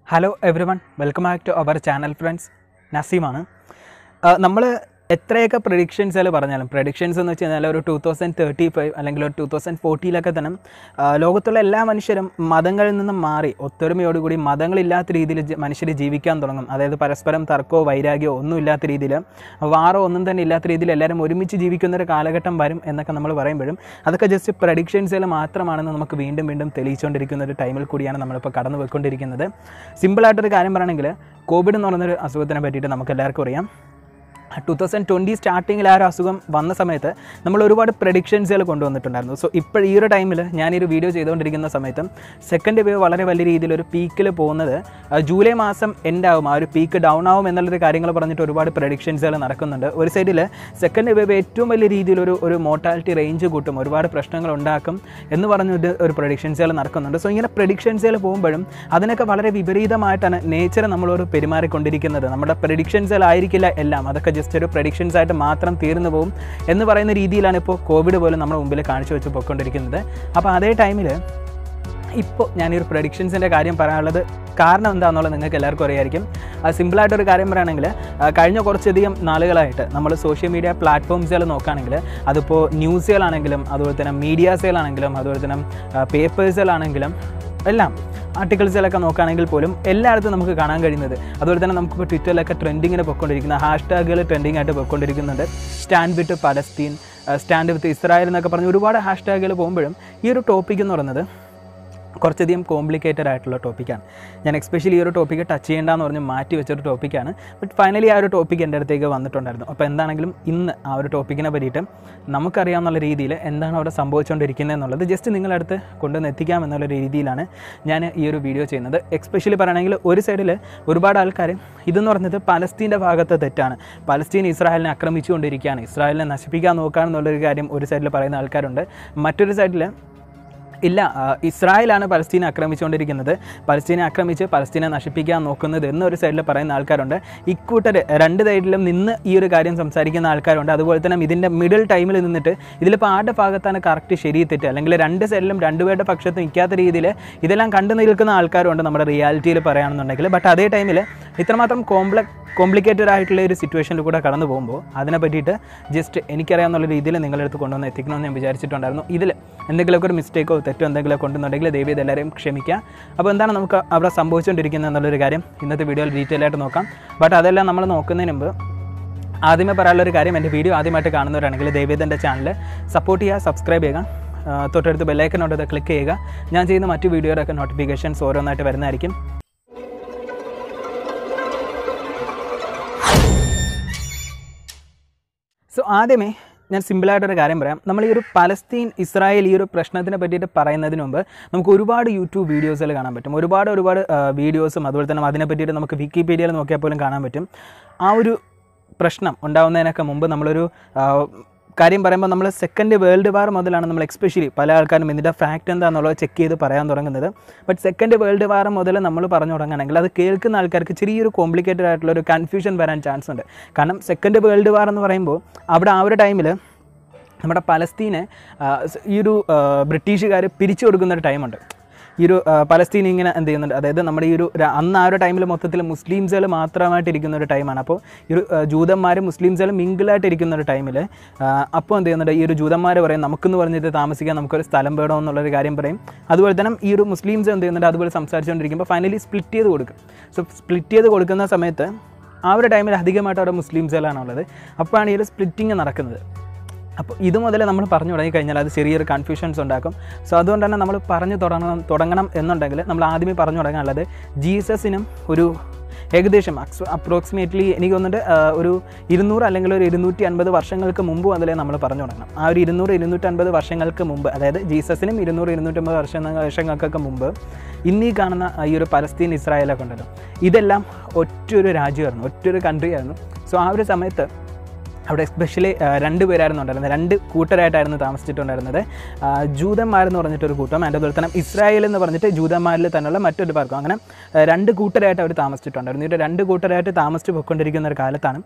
hello everyone welcome back to our channel friends നസീമാണ് നമ്മൾ എത്രയൊക്കെ പ്രഡിക്ഷൻസിൽ പറഞ്ഞാലും പ്രഡിക്ഷൻസ് എന്ന് വെച്ച് കഴിഞ്ഞാൽ ഒരു ടൂ തൗസൻഡ് തേർട്ടി ഫൈവ് അല്ലെങ്കിൽ ഒരു ടൂ തൗസൻഡ് ഫോർട്ടിയിലൊക്കെ തന്നെ ആ, ലോകത്തുള്ള എല്ലാ മനുഷ്യരും മതങ്ങളിൽ നിന്നും മാറി ഒത്തൊരുമയോടുകൂടി മതങ്ങളില്ലാത്ത രീതിയിൽ മനുഷ്യർ ജീവിക്കാൻ തുടങ്ങും അതായത് പരസ്പരം തർക്കമോ വൈരാഗ്യമോ ഒന്നും ഇല്ലാത്ത രീതിയിൽ വാറോ ഒന്നും തന്നെ ഇല്ലാത്ത രീതിയിൽ എല്ലാവരും ഒരുമിച്ച് ജീവിക്കുന്ന ഒരു കാലഘട്ടം വരും എന്നൊക്കെ നമ്മൾ പറയുമ്പോഴും അതൊക്കെ ജസ്റ്റ് പ്രഡിക്ഷൻസിൽ മാത്രമാണെന്ന് നമുക്ക് വീണ്ടും വീണ്ടും തെളിയിച്ചുകൊണ്ടിരിക്കുന്ന ഒരു ടൈമിൽ കൂടിയാണ് നമ്മളിപ്പോൾ കടന്നു പോയിക്കൊണ്ടിരിക്കുന്നത് സിമ്പിളായിട്ടൊരു കാര്യം പറയണമെങ്കിൽ കോവിഡ് എന്ന് പറയുന്നൊരു അസുഖത്തിനെ പറ്റിയിട്ട് നമുക്ക് എല്ലാവർക്കും അറിയാം ടു തൗസൻഡ് ട്വൻറ്റി സ്റ്റാർട്ടിങ്ങിൽ ആ ഒരു അസുഖം വന്ന സമയത്ത് നമ്മൾ ഒരുപാട് പ്രഡിക്ഷൻസുകൾ കൊണ്ടുവന്നിട്ടുണ്ടായിരുന്നു സോ ഇപ്പോൾ ഈ ഒരു ടൈമിൽ ഞാനൊരു വീഡിയോ ചെയ്തുകൊണ്ടിരിക്കുന്ന സമയത്ത് സെക്കൻഡ് വേവ് വളരെ വലിയ രീതിയിൽ ഒരു പീക്കിൽ പോകുന്നത് ആ, ജൂലൈ മാസം എൻഡ് ആവും ആ ഒരു പീക്ക് ഡൗൺ ആവും എന്നുള്ളൊരു കാര്യങ്ങൾ പറഞ്ഞിട്ട് ഒരുപാട് പ്രഡിക്ഷൻസുകൾ നടക്കുന്നുണ്ട് ഒരു സൈഡിൽ സെക്കൻഡ് വേവ് ഏറ്റവും വലിയ രീതിയിലൊരു ഒരു മോർട്ടാലിറ്റി റേഞ്ച് കൂട്ടും ഒരുപാട് പ്രശ്നങ്ങൾ ഉണ്ടാക്കും എന്ന് പറഞ്ഞിട്ട് ഒരു പ്രഡിക്ഷൻസുകൾ നടക്കുന്നുണ്ട് സോ ഇങ്ങനെ പ്രഡിക്ഷൻസുകൾ പോകുമ്പോഴും അതിനൊക്കെ വളരെ വിപരീതമായിട്ടാണ് നേച്ചർ നമ്മളോട് പെരുമാറിക്കൊണ്ടിരിക്കുന്നത് നമ്മുടെ പ്രഡിക്ഷൻസുകളായിരിക്കില്ല എല്ലാം അതൊക്കെ ജസ്റ്റ് ഒരു പ്രഡിക്ഷൻസ് ആയിട്ട് മാത്രം തീർന്നു പോകും എന്ന് പറയുന്ന രീതിയിലാണ് ഇപ്പോൾ കോവിഡ് പോലും നമ്മുടെ മുമ്പിൽ കാണിച്ചു വെച്ച് പോയിക്കൊണ്ടിരിക്കുന്നത് അപ്പോൾ അതേ ടൈമിൽ ഇപ്പോൾ ഞാൻ ഈ ഒരു പ്രഡിക്ഷൻസിൻ്റെ കാര്യം പറയാനുള്ളത് കാരണം എന്താണെന്നുള്ളത് നിങ്ങൾക്ക് എല്ലാവർക്കും അറിയായിരിക്കും സിമ്പിളായിട്ടൊരു കാര്യം പറയുകയാണെങ്കിൽ ആ, കഴിഞ്ഞ കുറച്ചധികം നാളുകളായിട്ട് നമ്മൾ സോഷ്യൽ മീഡിയ പ്ലാറ്റ്ഫോംസുകൾ നോക്കുകയാണെങ്കിൽ അതിപ്പോൾ ന്യൂസുകളാണെങ്കിലും അതുപോലെ തന്നെ മീഡിയാസുകളാണെങ്കിലും അതുപോലെ തന്നെ പേപ്പേഴ്സുകളാണെങ്കിലും എല്ലാം ആർട്ടിക്കിൾസിലൊക്കെ നോക്കുകയാണെങ്കിൽ പോലും എല്ലായിടത്തും നമുക്ക് കാണാൻ കഴിയുന്നത് അതുപോലെ തന്നെ നമുക്കിപ്പോൾ ട്വിറ്ററിലൊക്കെ ട്രെൻഡിങ്ങിന് പൊയ്ക്കൊണ്ടിരിക്കുന്ന ഹാഷ്ടാഗുകൾ ട്രെൻഡിങ് ആയിട്ട് പൊയ്ക്കൊണ്ടിരിക്കുന്നുണ്ട് stand with Palestine stand with Israel എന്നൊക്കെ പറഞ്ഞ് ഒരുപാട് ഹാഷ്ടാഗുകൾ പോകുമ്പോഴും ഈ ഒരു ടോപ്പിക് എന്ന് പറയുന്നത് കുറച്ചധികം കോംപ്ലിക്കേറ്റഡ് ആയിട്ടുള്ള ടോപ്പിക്കാണ് ഞാൻ എക്സ്പെഷ്യലി ഈ ഒരു ടോപ്പിക്ക് ടച്ച് ചെയ്യേണ്ടെന്ന് പറഞ്ഞ് മാറ്റി വെച്ചൊരു ടോപ്പിക്കാണ് ബട്ട് ഫൈനലി ആ ഒരു ടോപ്പിക്ക് എൻ്റെ അടുത്തേക്ക് വന്നിട്ടുണ്ടായിരുന്നു അപ്പോൾ എന്താണെങ്കിലും ഇന്ന് ആ ഒരു ടോപ്പിക്കിനെ പറ്റിയിട്ട് നമുക്കറിയാവുന്ന രീതിയിൽ എന്താണ് അവിടെ സംഭവിച്ചുകൊണ്ടിരിക്കുന്നത് എന്നുള്ളത് ജസ്റ്റ് നിങ്ങളുടെ അടുത്ത് കൊണ്ടുവന്ന് എത്തിക്കാം എന്നുള്ള രീതിയിലാണ് ഞാൻ ഈ ഒരു വീഡിയോ ചെയ്യുന്നത് എക്സ്പെഷ്യലി പറയുകയാണെങ്കിൽ ഒരു സൈഡിൽ ഒരുപാട് ആൾക്കാർ ഇതെന്ന് പറഞ്ഞത് പലസ്തീൻ്റെ ഭാഗത്തെ തെറ്റാണ് പലസ്തീൻ ഇസ്രായേലിനെ ആക്രമിച്ചുകൊണ്ടിരിക്കുകയാണ് ഇസ്രായേലിനെ നശിപ്പിക്കാൻ നോക്കുകയാണെന്നുള്ളൊരു കാര്യം ഒരു സൈഡിൽ പറയുന്ന ആൾക്കാരുണ്ട് മറ്റൊരു സൈഡിൽ ഇല്ല ആ, ഇസ്രായേലാണ് പലസ്തീനെ ആക്രമിച്ചുകൊണ്ടിരിക്കുന്നത് പലസ്തീനെ ആക്രമിച്ച് പലസ്തീനെ നശിപ്പിക്കാൻ നോക്കുന്നത് എന്നൊരു സൈഡിൽ പറയുന്ന ആൾക്കാരുണ്ട് ഇക്കൂട്ടർ രണ്ട് സൈഡിലും നിന്ന് ഈ ഒരു കാര്യം സംസാരിക്കുന്ന ആൾക്കാരുണ്ട് അതുപോലെ തന്നെ ഇതിൻ്റെ മിഡിൽ ടൈമിൽ നിന്നിട്ട് ഇതിലിപ്പോൾ ആരുടെ ഭാഗത്താണ് കറക്റ്റ് ശരി തെറ്റ് അല്ലെങ്കിൽ രണ്ട് സൈഡിലും രണ്ടുപേരുടെ പക്ഷത്ത് നിൽക്കാത്ത രീതിയിൽ ഇതെല്ലാം കണ്ടു നിൽക്കുന്ന ആൾക്കാരുണ്ട് നമ്മുടെ റിയാലിറ്റിയിൽ പറയുകയാണെന്നുണ്ടെങ്കിൽ ബട്ട് അതേ ടൈമിൽ ഇത്രമാത്രം കോംപ്ല കോംപ്ലിക്കേറ്റഡ് ആയിട്ടുള്ള ഒരു സിറ്റുവേഷനിൽ കൂടെ കടന്നു പോകുമ്പോൾ അതിനെ പറ്റിയിട്ട് ജസ്റ്റ് എനിക്കറിയാവുന്ന രീതിയിൽ നിങ്ങളുടെ അടുത്ത് കൊണ്ടുവന്ന് എത്തിക്കണമെന്ന് ഞാൻ വിചാരിച്ചിട്ടുണ്ടായിരുന്നു ഇതിൽ എന്തെങ്കിലുമൊക്കെ ഒരു മിസ്റ്റേക്കോ തെറ്റോ എന്തെങ്കിലും കൊണ്ടുവന്നുണ്ടെങ്കിൽ ദയവ് ചെയ്ത് എല്ലാവരെയും ക്ഷമിക്കുക അപ്പോൾ എന്താണ് നമുക്ക് അവിടെ സംഭവിച്ചുകൊണ്ടിരിക്കുന്നത് എന്നുള്ളൊരു കാര്യം ഇന്നത്തെ വീഡിയോയിൽ ഡീറ്റെയിൽ ആയിട്ട് നോക്കാം ബട്ട് അതെല്ലാം നമ്മൾ നോക്കുന്നതിന് മുമ്പ് ആദ്യമേ പറയാനുള്ള ഒരു കാര്യം എൻ്റെ വീഡിയോ ആദ്യമായിട്ട് കാണുന്നവരാണെങ്കിൽ ദയവേദ എൻ്റെ ചാനൽ സപ്പോർട്ട് ചെയ്യുക സബ്സ്ക്രൈബ് ചെയ്യുക ആ, തൊട്ടടുത്ത് ബെല്ലൈക്കനോട് അത് ക്ലിക്ക് ചെയ്യുക ഞാൻ ചെയ്യുന്ന മറ്റു വീഡിയോയുടെയൊക്കെ നോട്ടിഫിക്കേഷൻസ് ഓരോന്നായിട്ട് വരുന്നതായിരിക്കും സോ ആദ്യമേ ഞാൻ സിമ്പിളായിട്ടൊരു കാര്യം പറയാം നമ്മൾ ഈ ഒരു പലസ്തീൻ ഇസ്രായേൽ ഈ ഒരു പ്രശ്നത്തിനെ പറ്റിയിട്ട് പറയുന്നതിന് മുമ്പ് നമുക്ക് ഒരുപാട് യൂട്യൂബ് വീഡിയോസിൽ കാണാൻ പറ്റും ഒരുപാട് ഒരുപാട് വീഡിയോസും അതുപോലെ തന്നെ അതിനെ പറ്റിയിട്ട് നമുക്ക് വിക്കിപീഡിയയിൽ നോക്കിയാൽ പോലും കാണാൻ പറ്റും ആ ഒരു പ്രശ്നം ഉണ്ടാവുന്നതിനൊക്കെ മുമ്പ് നമ്മളൊരു ആ, കാര്യം പറയുമ്പോൾ നമ്മൾ സെക്കൻഡ് വേൾഡ് വാർ മുതലാണ് നമ്മൾ എക്സ്പെഷ്യലി പല ആൾക്കാരും ഇതിൻ്റെ ഫാക്റ്റ് എന്താണെന്നുള്ളത് ചെക്ക് ചെയ്ത് പറയാൻ തുടങ്ങുന്നത് ബട്ട് സെക്കൻഡ് വേൾഡ് വാർ മുതൽ നമ്മൾ പറഞ്ഞു തുടങ്ങുകയാണെങ്കിൽ അത് കേൾക്കുന്ന ആൾക്കാർക്ക് ചെറിയൊരു കോംപ്ലിക്കേറ്റഡ് ആയിട്ടുള്ള ഒരു കൺഫ്യൂഷൻ വരാൻ ചാൻസ് ഉണ്ട് കാരണം സെക്കൻഡ് വേൾഡ് വാർ എന്ന് പറയുമ്പോൾ അവിടെ ആ ഒരു ടൈമിൽ നമ്മുടെ പലസ്തീനെ ആ, സ് ഈ ഒരു ബ്രിട്ടീഷുകാർ പിരിച്ചു കൊടുക്കുന്ന ഒരു ടൈമുണ്ട് ഈ ഒരു ആ, പലസ്തീൻ ഇങ്ങനെ എന്ത് ചെയ്യുന്നുണ്ട് അതായത് നമ്മുടെ ഈ ഒരു ര- അന്ന് ആ ഒരു ടൈമിൽ മൊത്തത്തിൽ മുസ്ലിംസുകൾ മാത്രമായിട്ട് ഇരിക്കുന്ന ഒരു ടൈമാണ് അപ്പോൾ ഈ ഒരു ആ, ജൂതന്മാരും മുസ്ലിംസുകളും മിങ്കിളായിട്ട് ഇരിക്കുന്ന ഒരു ടൈമിൽ അപ്പോൾ എന്ത് ചെയ്യുന്നുണ്ട് ഈ ഒരു ജൂതന്മാർ പറയും നമുക്കെന്ന് പറഞ്ഞിട്ട് താമസിക്കാൻ നമുക്കൊരു സ്ഥലം വേണം എന്നുള്ളൊരു കാര്യം പറയും അതുപോലെ തന്നെ ഈ ഒരു മുസ്ലിംസ് എന്ത് ചെയ്യുന്നുണ്ട് അതുപോലെ സംസാരിച്ചുകൊണ്ടിരിക്കുമ്പോൾ ഫൈനലി സ്പ്ലിറ്റ് ചെയ്ത് കൊടുക്കും സോ സ്പ്ലിറ്റ് ചെയ്ത് കൊടുക്കുന്ന സമയത്ത് ആ ഒരു ടൈമിൽ അധികമായിട്ട് അവിടെ മുസ്ലിംസുകളാണ് ഉള്ളത് അപ്പോഴാണ് ഈ ഒരു സ്പ്ലിറ്റിങ് നടക്കുന്നത് അപ്പോൾ ഇത് മുതൽ നമ്മൾ പറഞ്ഞു തുടങ്ങി കഴിഞ്ഞാൽ അത് ചെറിയൊരു കൺഫ്യൂഷൻസ് ഉണ്ടാക്കും സോ അതുകൊണ്ട് തന്നെ നമ്മൾ പറഞ്ഞു തുടങ്ങണം തുടങ്ങണം എന്നുണ്ടെങ്കിൽ നമ്മൾ ആദ്യമേ പറഞ്ഞു തുടങ്ങാനുള്ളത് ജീസസിനും ഒരു ഏകദേശം അപ്രോക്സിമേറ്റ്ലി എനിക്ക് തോന്നുന്നുണ്ട് ആ, ഒരു ഇരുന്നൂറ് അല്ലെങ്കിൽ ഒരു ഇരുന്നൂറ്റി അൻപത് വർഷങ്ങൾക്ക് മുമ്പ് മുതലേ നമ്മൾ പറഞ്ഞു തുടങ്ങണം ആ ഒരു ഇരുന്നൂറ് ഇരുന്നൂറ്റൻപത് വർഷങ്ങൾക്ക് മുമ്പ് അതായത് ജീസസിനും ഇരുന്നൂറ് ഇരുന്നൂറ്റമ്പത് വർഷ വർഷങ്ങൾക്കൊക്കെ മുമ്പ് ഇന്നീ കാണുന്ന ഈ ഒരു പലസ്തീൻ ഇസ്രായേലൊക്കെ ഉണ്ടല്ലോ ഇതെല്ലാം ഒറ്റൊരു രാജ്യമായിരുന്നു ഒറ്റൊരു കൺട്രി ആയിരുന്നു സോ ആ ഒരു സമയത്ത് അവിടെ എസ്പെഷ്യലി രണ്ട് പേരായിരുന്നു ഉണ്ടായിരുന്നത് രണ്ട് കൂട്ടരായിട്ടായിരുന്നു താമസിച്ചിട്ടുണ്ടായിരുന്നത് ആ, ജൂതന്മാരെന്ന് പറഞ്ഞിട്ടൊരു കൂട്ടം അതിൻ്റെ അതുപോലെ തന്നെ ഇസ്രായേൽ എന്ന് പറഞ്ഞിട്ട് ജൂതന്മാരിൽ തന്നെയുള്ള മറ്റൊരു പാർക്കും അങ്ങനെ ആ, രണ്ട് കൂട്ടരായിട്ട് അവർ താമസിച്ചിട്ടുണ്ടായിരുന്നു ഈ ഒരു രണ്ട് കൂട്ടരായിട്ട് താമസിച്ച് പോയിക്കൊണ്ടിരിക്കുന്ന ഒരു കാലത്താണ്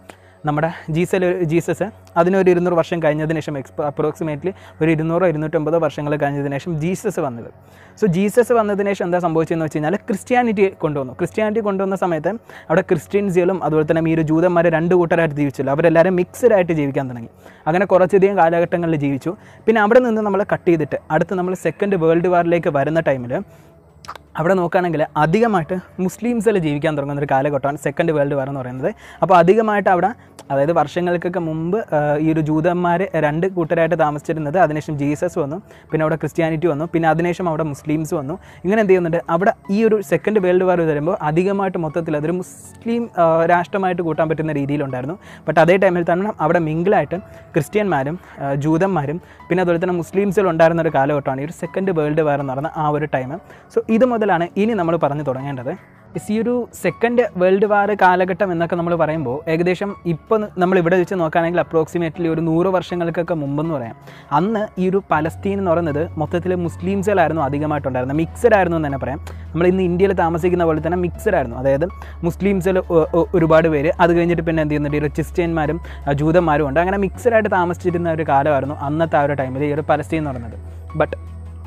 നമ്മുടെ ജീസൽ ജീസസ് അതിനൊരു ഇരുന്നൂറ് വർഷം കഴിഞ്ഞതിന് ശേഷം എക്സ്പ അപ്രോക്സിമേറ്റ്ലി ഒരു ഇരുന്നൂറോ ഇരുന്നൂറ്റമ്പതോ വർഷങ്ങൾ കഴിഞ്ഞതിന് ശേഷം ജീസസ് വന്നത് സോ ജീസസ് വന്നതിന് ശേഷം എന്താ സംഭവിച്ചതെന്ന് വെച്ച് കഴിഞ്ഞാൽ ക്രിസ്ത്യാനിറ്റി കൊണ്ടുവന്നു ക്രിസ്ത്യാനിറ്റി കൊണ്ടുവന്ന സമയത്ത് അവിടെ ക്രിസ്ത്യൻസുകളും അതുപോലെ തന്നെ ഈ ഒരു ജൂതന്മാർ രണ്ട് കൂട്ടരായിട്ട് ജീവിച്ചില്ല അവരെല്ലാവരും മിക്സഡ് ആയിട്ട് ജീവിക്കാൻ തുടങ്ങി അങ്ങനെ കുറച്ചധികം കാലഘട്ടങ്ങളിൽ ജീവിച്ചു പിന്നെ അവിടെ നിന്ന് നമ്മൾ കട്ട് ചെയ്തിട്ട് അടുത്ത് നമ്മൾ സെക്കൻഡ് വേൾഡ് വാറിലേക്ക് വരുന്ന ടൈമിൽ അവിടെ നോക്കുകയാണെങ്കിൽ അധികമായിട്ട് മുസ്ലിംസിൽ ജീവിക്കാൻ തുടങ്ങുന്ന ഒരു കാലഘട്ടമാണ് സെക്കൻഡ് വേൾഡ് വാർ എന്ന് പറയുന്നത് അപ്പോൾ അധികമായിട്ട് അവിടെ അതായത് വർഷങ്ങൾക്കൊക്കെ മുമ്പ് ആ, ഈ ഒരു ജൂതന്മാർ രണ്ട് കൂട്ടരായിട്ട് താമസിച്ചിരുന്നത് അതിനുശേഷം ജീസസ് വന്നു പിന്നെ അവിടെ ക്രിസ്ത്യാനിറ്റി വന്നു പിന്നെ അതിനുശേഷം അവിടെ മുസ്ലിംസ് വന്നു ഇങ്ങനെ എന്ത് ചെയ്യുന്നുണ്ട് അവിടെ ഈ ഒരു സെക്കൻഡ് വേൾഡ് വാർ വരുമ്പോൾ അധികമായിട്ട് മൊത്തത്തിൽ അതൊരു മുസ്ലിം ആ, രാഷ്ട്രമായിട്ട് കൂട്ടാൻ പറ്റുന്ന രീതിയിലുണ്ടായിരുന്നു ബട്ട് അതേ ടൈമിൽ തന്നെ അവിടെ മിങ്കിളായിട്ട് ക്രിസ്ത്യന്മാരും ആ, ജൂതന്മാരും പിന്നെ അതുപോലെ തന്നെ മുസ്ലിംസിൽ ഉണ്ടായിരുന്ന ഒരു കാലഘട്ടമാണ് ഈ ഒരു സെക്കൻഡ് വേൾഡ് വാർ എന്ന് പറയുന്ന ആ ഒരു ടൈം സോ ഇത് മുതലാണ് ഇനി നമ്മൾ പറഞ്ഞു തുടങ്ങേണ്ടത് Yes, ഈ ഒരു സെക്കൻഡ് വേൾഡ് വാർ കാലഘട്ടം എന്നൊക്കെ നമ്മൾ പറയുമ്പോൾ ഏകദേശം ഇപ്പോൾ നമ്മൾ ഇവിടെ വെച്ച് നോക്കുകയാണെങ്കിൽ അപ്രോക്സിമേറ്റ്ലി ഒരു നൂറ് വർഷങ്ങൾക്കൊക്കെ മുമ്പെന്ന് പറയാം അന്ന് ഈ ഒരു പലസ്തീൻ എന്ന് പറയുന്നത് മൊത്തത്തിൽ മുസ്ലിംസിലായിരുന്നു അധികമായിട്ടുണ്ടായിരുന്നത് മിക്സഡ് ആയിരുന്നു എന്ന് തന്നെ പറയാം നമ്മൾ ഇന്ന് ഇന്ത്യയിൽ താമസിക്കുന്ന പോലെ തന്നെ മിക്സഡ് ആയിരുന്നു അതായത് മുസ്ലിംസിൽ ഒരുപാട് പേര് അത് കഴിഞ്ഞിട്ട് പിന്നെ എന്ത് ചെയ്യുന്നുണ്ട് ഈ ഒരു ക്രിസ്ത്യന്മാരും ആ, ജൂതന്മാരും ഉണ്ട് അങ്ങനെ മിക്സഡ് ആയിട്ട് താമസിച്ചിരുന്ന ഒരു കാലമായിരുന്നു അന്നത്തെ ആ ഒരു ടൈമിൽ ഈ ഒരു പലസ്തീൻ എന്ന് പറയുന്നത് ബട്ട്